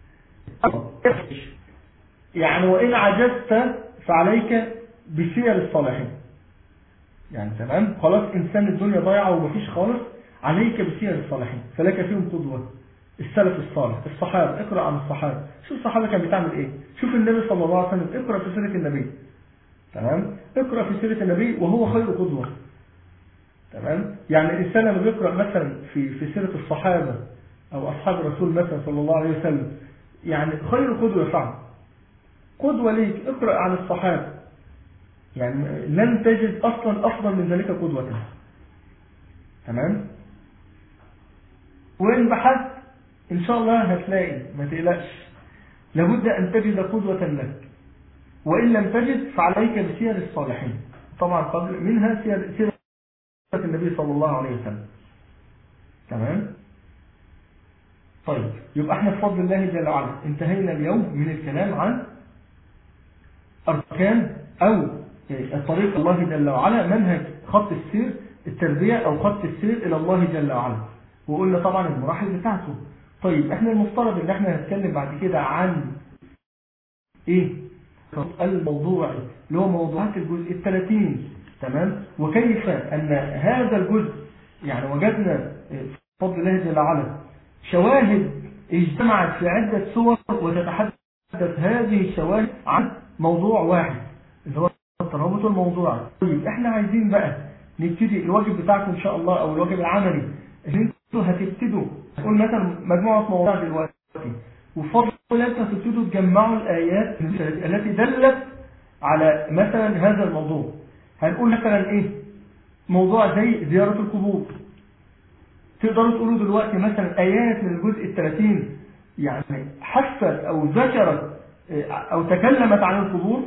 يعني وإن عجزت فعليك بسير الصالحين يعني تمام خلاص إنسان الدنيا ضايعة ومفيش خالص عليك بسير الصالحين فلك فيهم قدوة السلف الصالح الصحابة اقرأ عن الصحابة شوف الصحابة كان بتعمل ايه شوف النبي صلى الله عليه وسلم اقرأ في سيرة النبي تمام اقرأ في سيرة النبي وهو خير قدوة تمام يعني الإنسان لما بيقرأ مثلا في في سيرة الصحابة أو أصحاب الرسول مثلا صلى الله عليه وسلم يعني خير قدوة فعلا قدوة ليك اقرأ عن الصحابة يعني لن تجد أصلا أفضل من ذلك قدوة تمام وإن بحثت إن شاء الله هتلاقي ما تقلقش لابد أن تجد قدوة لك وإن لم تجد فعليك بسير الصالحين طبعا قبل منها سير, سيرة النبي صلى الله عليه وسلم تمام طيب يبقى احنا بفضل الله جل وعلا انتهينا اليوم من الكلام عن أركان أو طريق الله جل وعلا منهج خط السير التربية أو خط السير إلى الله جل وعلا وقلنا طبعا المراحل بتاعته طيب احنا المفترض ان احنا هنتكلم بعد كده عن ايه الموضوع اللي هو موضوعات الجزء الثلاثين تمام وكيف ان هذا الجزء يعني وجدنا بفضل الله جل وعلا شواهد اجتمعت في عدة صور وتتحدث هذه الشواهد عن موضوع واحد اللي هو الترابط الموضوعي طيب احنا عايزين بقى نبتدي الواجب بتاعكم ان شاء الله او الواجب العملي اللي انتوا هتبتدوا نقول مثلا مجموعة مواضيع دلوقتي وفضل انتوا هتبتدوا تجمعوا الآيات التي دلت على مثلا هذا الموضوع هنقول مثلا ايه موضوع زي زيارة القبور تقدروا تقولوا دلوقتي مثلا آيات من الجزء الثلاثين يعني حست أو ذكرت أو تكلمت عن القبور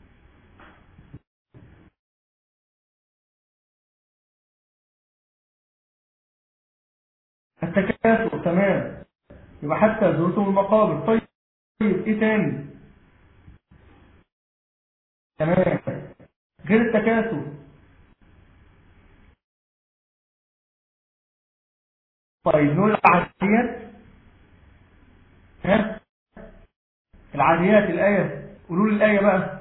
التكاثر تمام يبقى حتى زرتم المقابر طيب طيب ايه تاني تمام غير التكاثر طيب نقول العاديات ها العاديات الآية قولوا لي الآية بقى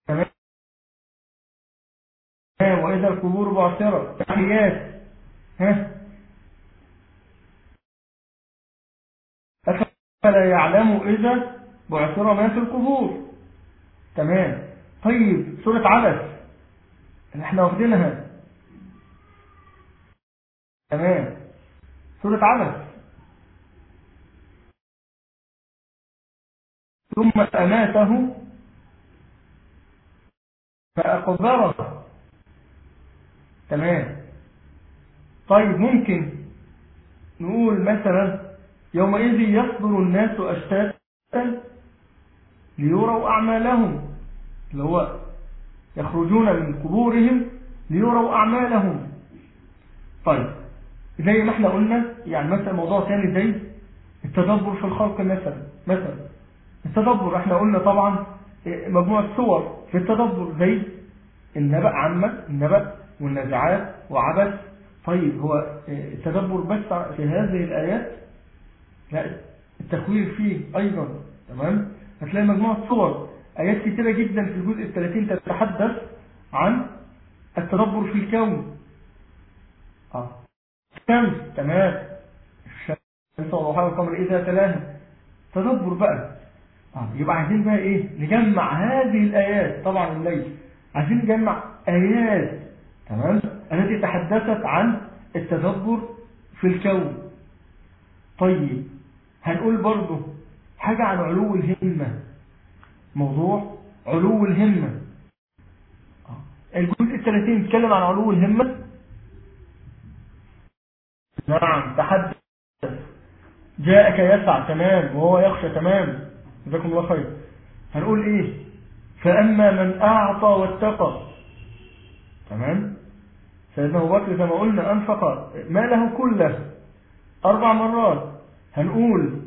تمام وإذا القبور بعثرت تحيات ها أفلا يعلم إذا بعثر ما في القبور تمام طيب سورة عبس اللي احنا واخدينها تمام سورة عبس ثم أماته فأقبره تمام طيب ممكن نقول مثلا يومئذ يصدر الناس أشتاتا ليروا أعمالهم اللي هو يخرجون من قبورهم ليروا أعمالهم طيب زي ما احنا قلنا يعني مثلا موضوع ثاني زي التدبر في الخلق مثلا مثلا التدبر احنا قلنا طبعا مجموعة صور في التدبر زي النبأ عامة النبأ والنزعات وعبث طيب هو التدبر بس في هذه الآيات لا التخوير فيه أيضا تمام هتلاقي مجموعة صور آيات كتيرة جدا في الجزء الثلاثين تتحدث عن التدبر في الكون آه. الشمس تمام الشمس وضحاها والقمر إذا تلاها تدبر بقى آه. يبقى عايزين بقى إيه نجمع هذه الآيات طبعا الليل عايزين نجمع آيات تمام التي تحدثت عن التدبر في الكون طيب هنقول برضه حاجة عن علو الهمة موضوع علو الهمة الجزء الثلاثين يتكلم عن علو الهمة نعم تحدث جاءك يسعى تمام وهو يخشى تمام جزاكم الله خير هنقول ايه فأما من أعطى واتقى تمام سيدنا أبو بكر زي ما قلنا أنفق ماله كله أربع مرات هنقول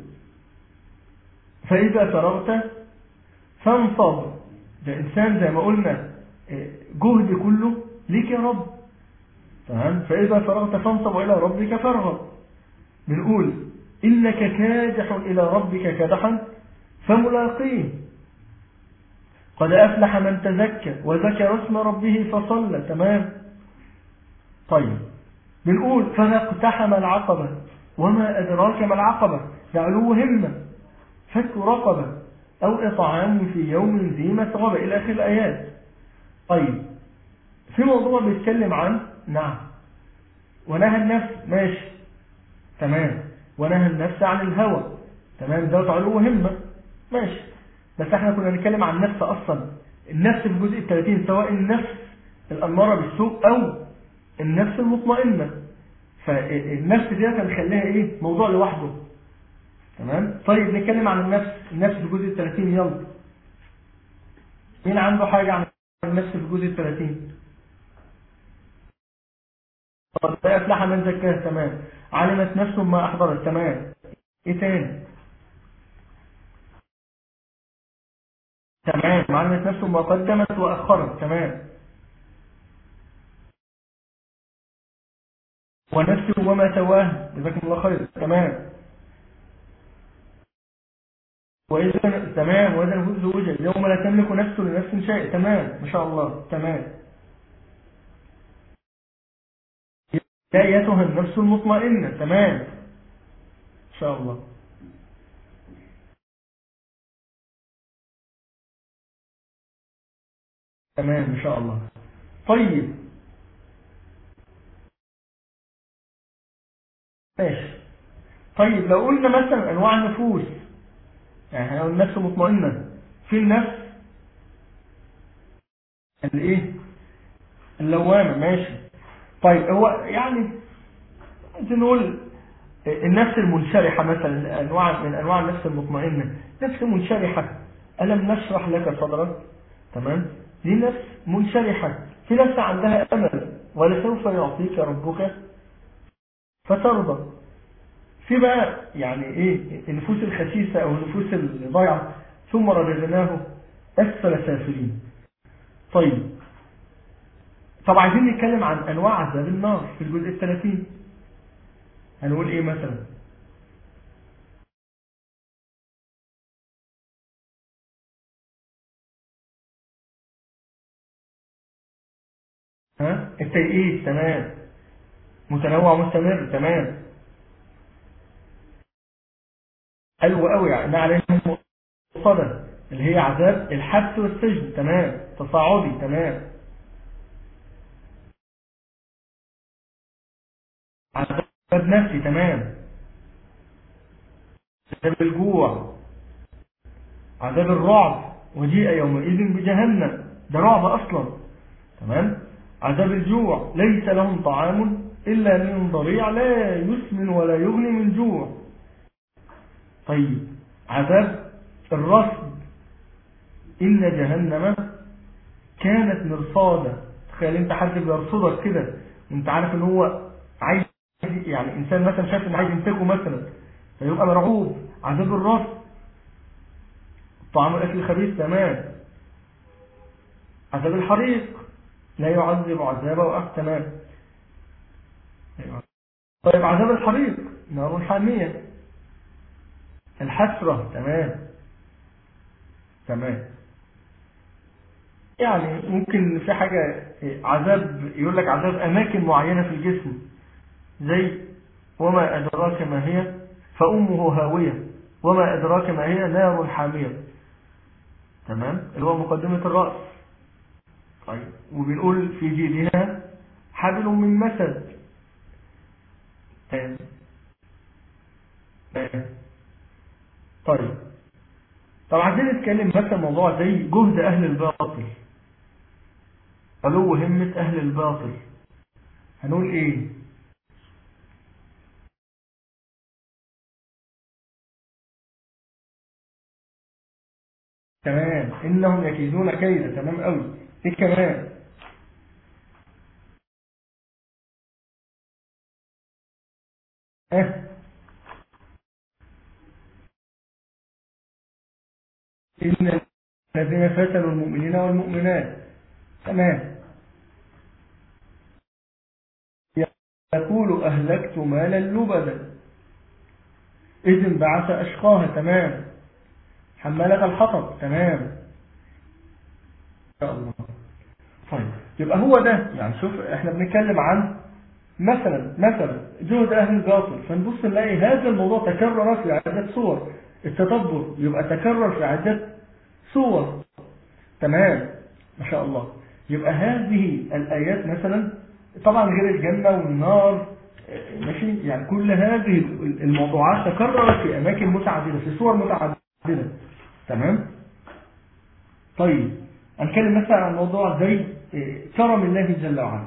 فإذا فرغت فانصب ده إنسان زي ما قلنا جهد كله ليك يا رب تمام فإذا فرغت فانصب إلى ربك فارغب بنقول إنك كادح إلى ربك كدحا فملاقيه قد أفلح من تزكى وذكر اسم ربه فصلى تمام طيب بنقول فلا اقتحم العقبة وما أدراك ما العقبة ده علو همة فك رقبة أو إطعام في يوم ذي مسغبة إلى آخر الآيات طيب في موضوع بيتكلم عن نعم ونهى النفس ماشي تمام ونهى النفس عن الهوى تمام ده علو همة ماشي بس احنا كنا نتكلم عن النفس أصلا النفس في الجزء الثلاثين سواء النفس الأمارة بالسوء أو النفس المطمئنة فالنفس دي هنخليها ايه موضوع لوحده تمام طيب نتكلم عن النفس النفس في الجزء الثلاثين يلا مين عنده حاجة عن النفس في الجزء الثلاثين طب أفلح من زكاها تمام علمت نفس ما أحضرت تمام ايه تاني تمام علمت نفس ما قدمت وأخرت تمام ونفس وما سواه جزاكم الله خير تمام وإذا تمام وإذا نفوس زوجة يوم لا تملك نفس لنفس شيء تمام ما شاء الله تمام يا أيتها النفس المطمئنة تمام إن شاء الله تمام إن شاء الله طيب ماشي طيب لو قلنا مثلا أنواع النفوس يعني احنا قلنا النفس مطمئنة في النفس الايه اللوامة ماشي طيب هو يعني عايزين نقول النفس المنشرحة مثلا انواع من انواع النفس المطمئنة نفس منشرحة ألم نشرح لك صدرك تمام دي نفس منشرحة في نفس عندها أمل ولسوف يعطيك ربك فترضى في بقى يعني ايه النفوس الخسيسة او النفوس الضيعة ثم رددناه اسفل سافلين طيب طب عايزين نتكلم عن انواع عذاب النار في الجزء الثلاثين هنقول ايه مثلا ها التيئيس تمام متنوع مستمر تمام حلو قوي يعني عليهم صدى اللي هي عذاب الحبس والسجن تمام تصاعدي تمام عذاب نفسي تمام عذاب الجوع عذاب الرعب وجيء يومئذ بجهنم ده رعب أصلا تمام عذاب الجوع ليس لهم طعام إلا من ضريع لا يسمن ولا يغني من جوع طيب عذاب الرصد إن جهنم كانت مرصادة تخيل انت حد بيرصدك كده وانت عارف ان هو عايز يعني انسان مثلا شايف ان عايز يمسكه مثلا فيبقى مرعوب عذاب الرصد طعام الاكل الخبيث تمام عذاب الحريق لا يعذب عذابه أحد تمام طيب عذاب الحريق نار حامية الحسرة تمام تمام يعني ممكن في حاجة عذاب يقول لك عذاب أماكن معينة في الجسم زي وما أدراك ما هي فأمه هاوية وما أدراك ما هي نار حامية تمام اللي هو مقدمة الرأس طيب وبنقول في جيدها حبل من مسد تمام تمام طيب طب عايزين نتكلم مثلا موضوع زي جهد أهل الباطل علو همة أهل الباطل هنقول إيه تمام إنهم يكيدون كيدا تمام قوي إيه كمان اه إن الذين فتنوا المؤمنين والمؤمنات تمام يقول أهلكت مالا لبدا إذ انبعث أشقاها تمام حمالة الحطب تمام إن شاء الله طيب يبقى هو ده يعني شوف احنا بنتكلم عن مثلا مثلا جهد أهل الباطل فنبص نلاقي هذا الموضوع تكرر في عدة صور التدبر يبقى تكرر في عدة صور تمام ما شاء الله يبقى هذه الآيات مثلا طبعا غير الجنة والنار ماشي يعني كل هذه الموضوعات تكررت في أماكن متعددة في صور متعددة تمام طيب هنتكلم مثلا عن موضوع زي كرم الله جل وعلا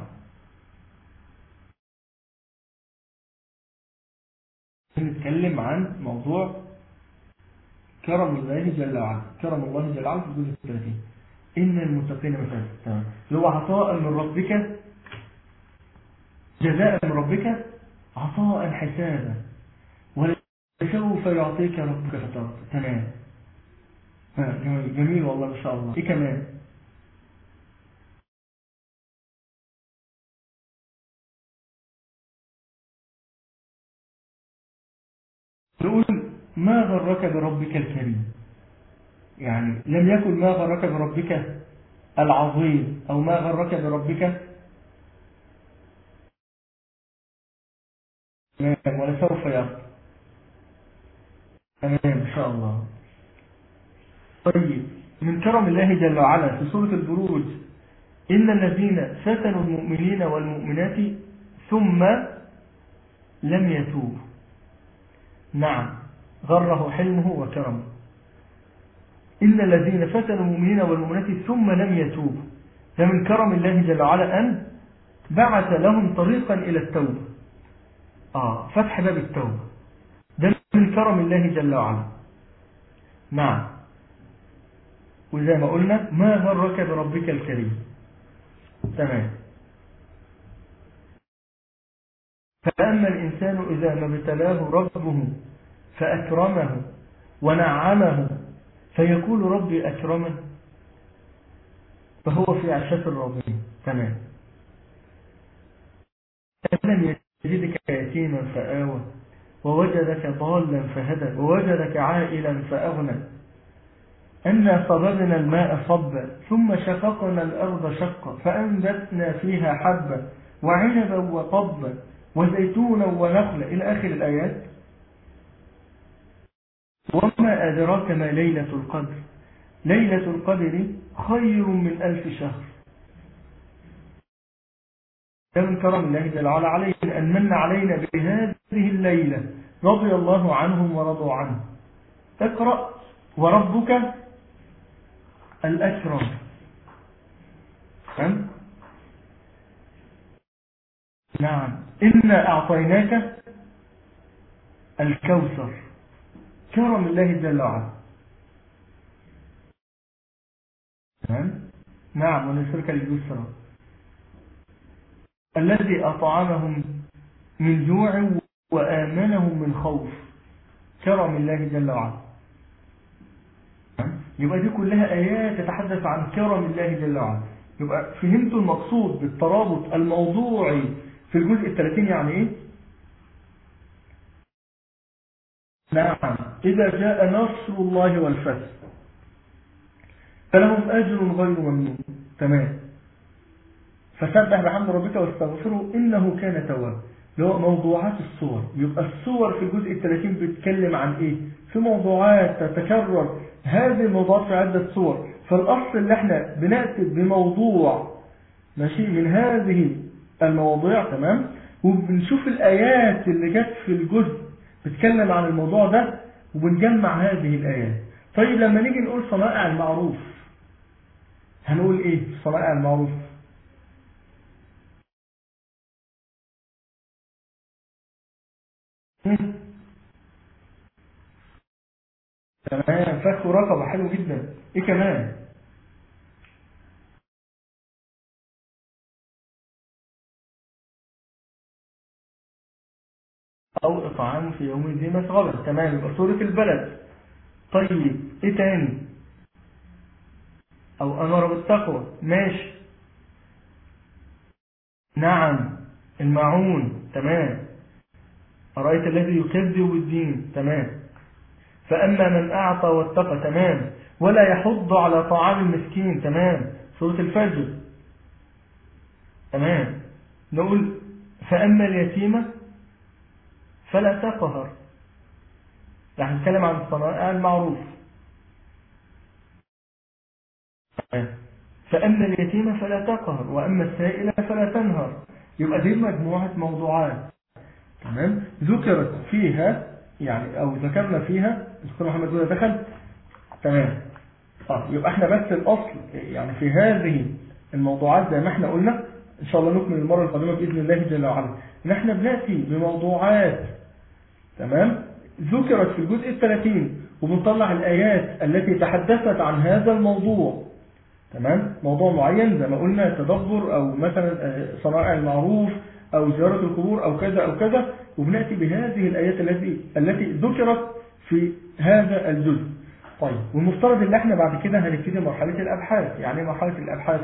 نتكلم عن موضوع كرم الله جل وعلا كرم الله جل وعلا في الجزء الثلاثين إن المتقين مثلا تمام اللي هو عطاء من ربك جزاء من ربك عطاء حسابا ولسوف يعطيك ربك فترضى تمام جميل, جميل والله ما شاء الله ايه كمان نقول ما غرك بربك الكريم يعني لم يكن ما غرك بربك العظيم أو ما غرك بربك تمام ولسوف يرضى تمام إن شاء الله طيب من كرم الله جل وعلا في سورة البروج إن الذين فتنوا المؤمنين والمؤمنات ثم لم يتوبوا نعم غره حلمه وكرمه إن الذين فتنوا المؤمنين والمؤمنات ثم لم يتوبوا ده من كرم الله جل وعلا أن بعث لهم طريقا إلى التوبة آه فتح باب التوبة ده من كرم الله جل وعلا نعم وزي ما قلنا ما غرك بربك الكريم تمام فأما الإنسان إذا ما ابتلاه ربه فأكرمه ونعمه فيقول ربي أكرمن فهو في عشاف الراضين تمام ألم يجدك يتيما فآوى ووجدك ضالا فهدى ووجدك عائلا فأغنى أنا صببنا الماء صبا ثم شققنا الأرض شقا فأنبتنا فيها حبا وعنبا وقبا وزيتونا ونخلا إلى آخر الآيات وما أدراك ما ليلة القدر ليلة القدر خير من ألف شهر ده من كرم الله جل وعلا علينا أن من علينا بهذه الليلة رضي الله عنهم ورضوا عنه اقرأ وربك الأكرم فهم؟ نعم إنا أعطيناك الكوثر كرم الله جل وعلا تمام نعم ونسرك اليسرى الذي أطعمهم من جوع وآمنهم من خوف كرم الله جل وعلا يبقى دي كلها آيات تتحدث عن كرم الله جل وعلا يبقى فهمتوا المقصود بالترابط الموضوعي في الجزء الثلاثين يعني ايه نعم إذا جاء نصر الله والفتح فلهم أجر غير ممنون تمام فسبح بحمد ربك واستغفره إنه كان توابا اللي هو موضوعات الصور يبقى الصور في الجزء الثلاثين بتتكلم عن ايه في موضوعات تتكرر هذه الموضوعات في عدة صور فالأصل اللي احنا بنأتي بموضوع ماشي من هذه المواضيع تمام وبنشوف الآيات اللي جت في الجزء بتتكلم عن الموضوع ده وبنجمع هذه الآيات طيب لما نيجي نقول صنائع المعروف هنقول ايه صنائع المعروف تمام فك رقبة حلو جدا ايه كمان او اطعام في يوم ذي مسغبة تمام يبقى سورة البلد طيب ايه تاني او امر بالتقوى ماشي نعم المعون تمام أرأيت الذي يكذب بالدين تمام فأما من أعطى واتقى تمام ولا يحض على طعام المسكين تمام سورة الفجر تمام نقول فأما اليتيمة فلا تقهر راح نتكلم عن الصنائع المعروف فأما اليتيمة فلا تقهر وأما السائلة فلا تنهر يبقى دي مجموعة موضوعات تمام ذكرت فيها يعني او ذكرنا فيها الدكتور محمد جوده دخل تمام اه يبقى احنا بس الاصل يعني في هذه الموضوعات زي ما احنا قلنا ان شاء الله نكمل المره القادمه باذن الله جل وعلا ان احنا بناتي بموضوعات تمام ذكرت في الجزء الثلاثين وبنطلع الايات التي تحدثت عن هذا الموضوع تمام موضوع معين زي ما قلنا تدبر او مثلا صنائع المعروف أو زيارة القبور أو كذا أو كذا وبنأتي بهذه الآيات التي التي ذكرت في هذا الجزء طيب والمفترض ان احنا بعد كده هنبتدي مرحلة الأبحاث يعني مرحلة الأبحاث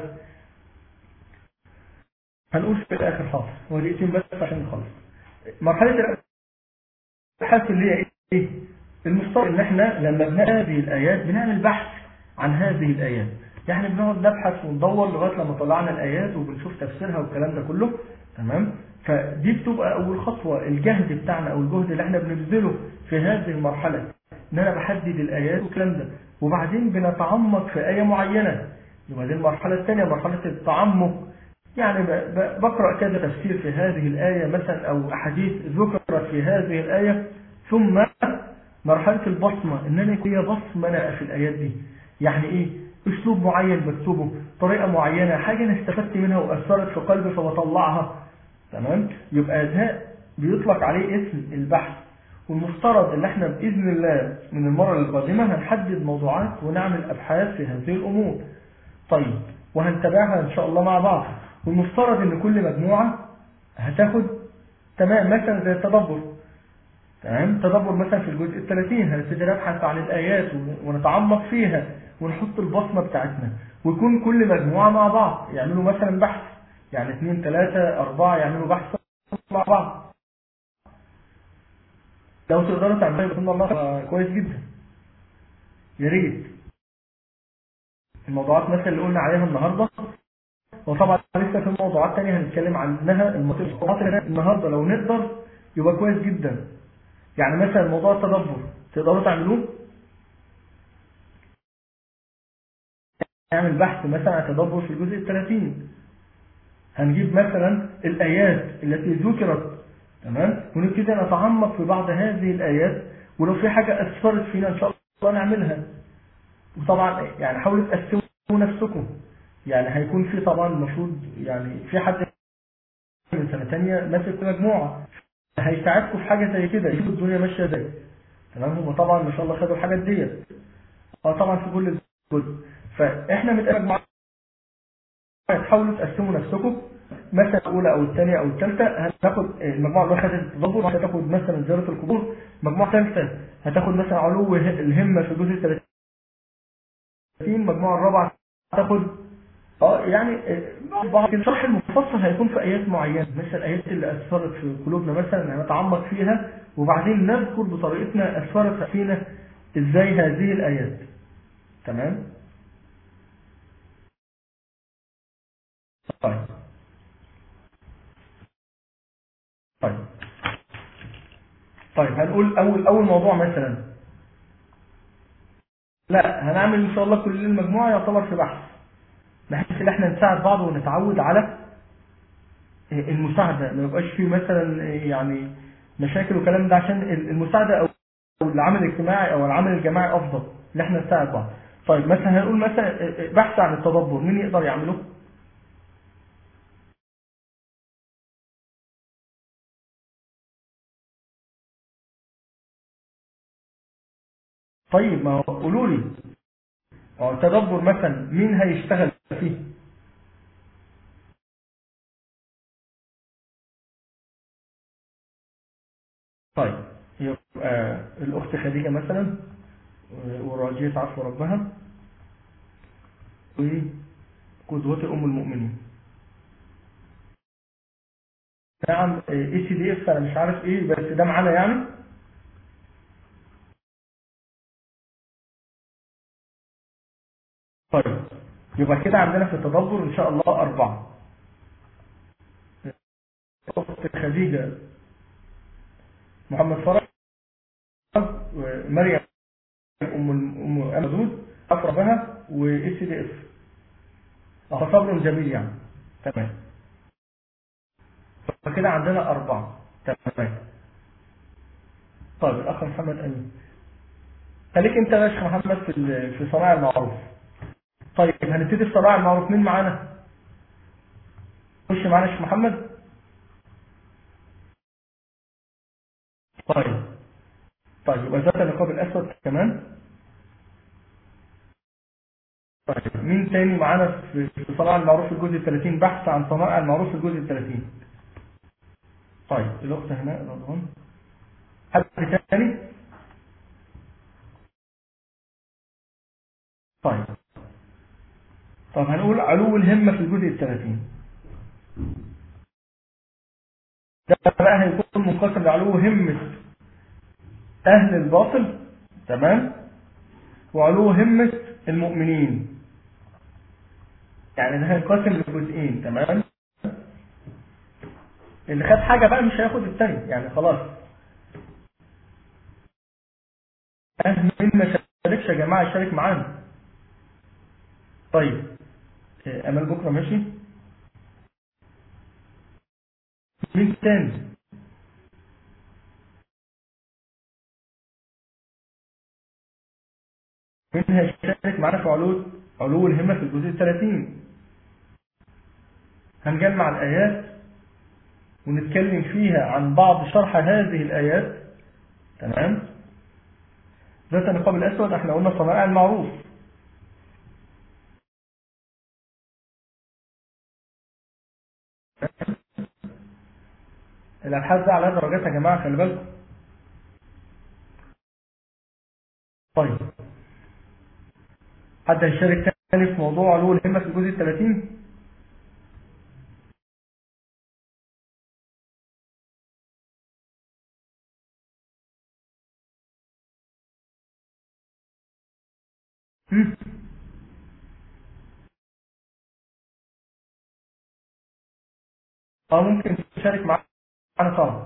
هنقول في الآخر خالص هو دقيقتين بس عشان نخلص مرحلة الأبحاث اللي هي إيه المفترض ان احنا لما بنقرا هذه الآيات بنعمل بحث عن هذه الآيات يعني بنقعد نبحث وندور لغاية لما طلعنا الآيات وبنشوف تفسيرها والكلام ده كله تمام فدي بتبقى أول خطوة الجهد بتاعنا أو الجهد اللي احنا بنبذله في هذه المرحلة ان انا بحدد الآيات والكلام ده وبعدين بنتعمق في آية معينة وبعدين المرحلة الثانية مرحلة التعمق يعني بقرأ كذا تفسير في هذه الآية مثلا أو أحاديث ذكرت في هذه الآية ثم مرحلة البصمة إن أنا يكون هي بصمة أنا في الآيات دي يعني إيه أسلوب معين بكتبه طريقة معينة حاجة أنا استفدت منها وأثرت في قلبي فبطلعها تمام يبقى ده بيطلق عليه اسم البحث والمفترض ان احنا بإذن الله من المرة القادمة هنحدد موضوعات ونعمل أبحاث في هذه الأمور طيب وهنتابعها إن شاء الله مع بعض والمفترض ان كل مجموعة هتاخد تمام مثلا زي التدبر تمام تدبر مثلا في الجزء الثلاثين هنبتدي نبحث عن الآيات ونتعمق فيها ونحط البصمة بتاعتنا ويكون كل مجموعة مع بعض يعملوا مثلا بحث يعني اثنين ثلاثة أربعة يعملوا بحث مع بعض لو تقدروا تعملوا بإذن الله كويس جدا يا ريت الموضوعات مثلا اللي قلنا عليها النهاردة وطبعا لسه في موضوعات تانية هنتكلم عنها الموضوعات اللي النهاردة لو نقدر يبقى كويس جدا يعني مثلا موضوع التدبر تقدروا تعملوه نعمل بحث مثلا عن التدبر في الجزء الثلاثين هنجيب مثلا الآيات التي ذكرت تمام ونبتدي نتعمق في بعض هذه الآيات ولو في حاجة أثرت فينا إن شاء الله نعملها وطبعا يعني حاولوا تقسموا نفسكم يعني هيكون في طبعا المفروض يعني في حد من سنة تانية ماسك مجموعة هيساعدكم في حاجة زي كده يشوفوا الدنيا ماشية ازاي تمام هم طبعا ما شاء الله خدوا الحاجات ديت اه طبعا في كل جزء فاحنا متقابل مع تحاولوا تقسموا نفسكم مثلا الاولى او الثانيه او الثالثه هتاخد المجموعه الاولى خدت التدبر هتاخد مثلا زياره القبور مجموعه ثالثه هتاخد مثلا علو الهمه في الجزء 30 المجموعه الرابعه هتاخد اه يعني بعض الشرح المفصل هيكون في ايات معينه مثل الايات اللي اثرت في قلوبنا مثلا هنتعمق فيها وبعدين نذكر بطريقتنا اثرت فينا ازاي هذه الايات تمام طيب طيب طيب هنقول اول اول موضوع مثلا لا هنعمل ان شاء الله كل المجموعه يعتبر في بحث بحيث ان احنا نساعد بعض ونتعود على المساعده ما يبقاش فيه مثلا يعني مشاكل وكلام ده عشان المساعده او العمل الاجتماعي او العمل الجماعي افضل ان احنا نساعد بعض طيب مثلا هنقول مثلا بحث عن التدبر مين يقدر يعمله طيب ما قولوا لي تدبر مثلا مين هيشتغل فيه طيب يبقى الأخت خديجة مثلا وراجية عفو ربها وقدوة أم المؤمنين نعم اي سي دي اف انا مش عارف ايه بس ده معانا يعني طيب يبقى كده عندنا في التدبر ان شاء الله اربعة اخت خديجة محمد فرج ومريم ام ام امدود افرى بها واس دي اف صبر جميل يعني تمام فكده عندنا اربعة تمام طيب الاخ محمد امين خليك انت يا شيخ محمد في في صناع المعروف طيب هنبتدي في صناع المعروف مين معانا خش معانا يا شيخ محمد طيب طيب يبقى ذات النقاب الاسود كمان طيب مين تاني معانا في صناع المعروف في الجزء 30 بحث عن صناع المعروف في الجزء 30 طيب الاخت هناء رضوان حد تاني طيب طب هنقول علو الهمة في الجزء الثلاثين ده بقى هيكون منقسم لعلو همة أهل الباطل تمام وعلو همة المؤمنين يعني ده هينقسم لجزئين تمام اللي خد حاجة بقى مش هياخد الثاني يعني خلاص أهل مين ما شاركش يا جماعة يشارك معانا طيب امال بكره ماشي مين تاني مين هيشارك معانا في علو علو الهمه في الجزء 30 هنجمع الايات ونتكلم فيها عن بعض شرح هذه الايات تمام ذات النقاب الاسود احنا قلنا صنائع المعروف الابحاث ده على درجات يا جماعه خلي بالكم طيب حد هيشارك تاني في موضوع علو الهمه في الجزء 30 اه ممكن تشارك معانا طبعا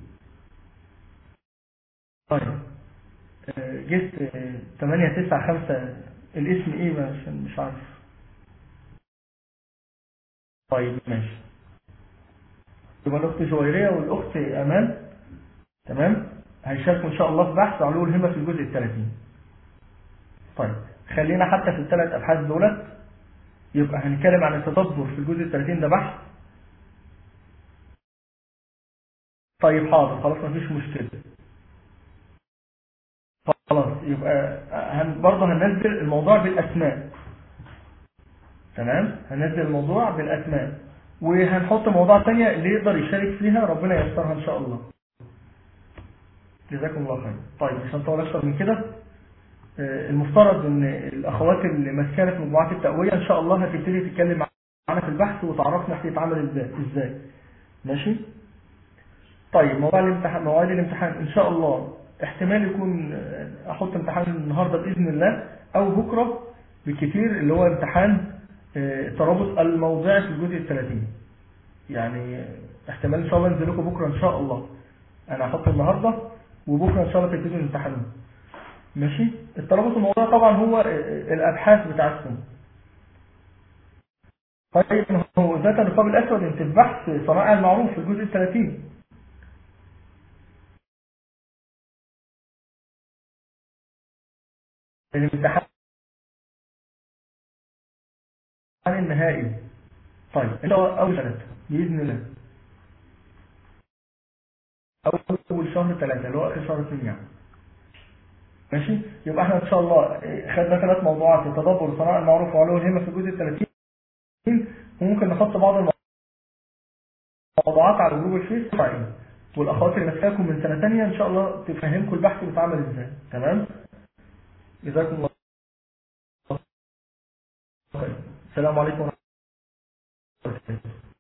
طيب آه، جيت 8 9 5 الاسم ايه بقى عشان مش عارف طيب ماشي يبقى الاخت جويريه والاخت امان تمام هيشاركوا ان شاء الله في بحث علو الهمه في الجزء الثلاثين طيب خلينا حتى في الثلاث ابحاث دولت يبقى هنتكلم عن التدبر في الجزء الثلاثين ده بحث طيب حاضر خلاص مفيش مشكله خلاص يبقى هن برضه هننزل الموضوع بالاسماء تمام هننزل الموضوع بالاسماء وهنحط موضوع تانية اللي يقدر يشارك فيها ربنا ييسرها ان شاء الله جزاكم الله خير طيب مش هنطول اكتر من كده آه، المفترض ان الاخوات اللي ماسكانه في مجموعات التقويه ان شاء الله هتبتدي تتكلم معانا في البحث وتعرفنا هتتعمل ازاي ازاي ماشي طيب مواعيد الامتحان مواعيد الامتحان ان شاء الله احتمال يكون آه، احط امتحان النهارده باذن الله او بكره بالكثير اللي هو امتحان آه، الترابط الموضعي في الجزء الثلاثين يعني احتمال ان شاء الله انزل لكم بكره ان شاء الله انا هحط النهارده وبكره ان شاء الله تبتدوا تمتحنوا ماشي الترابط الموضوعي طبعا هو آه، الابحاث بتاعتكم طيب هو ذات النقاب الاسود انت في بحث صنائع المعروف في الجزء الثلاثين الامتحان النهائي طيب اللي هو أول ثلاثة بإذن الله أول شهر ثلاثة اللي هو آخر شهر اثنين يعني ماشي يبقى احنا إن شاء الله إيه، خدنا ثلاث موضوعات التدبر صناعة المعروف وعلو الهمة في الجزء الثلاثين وممكن نحط بعض الموضوعات على جروب الفيس طيب والأخوات اللي ماسكاكم من سنة تانية إن شاء الله تفهمكم البحث بيتعمل إزاي تمام جزاكم الله خير السلام عليكم ورحمة الله وبركاته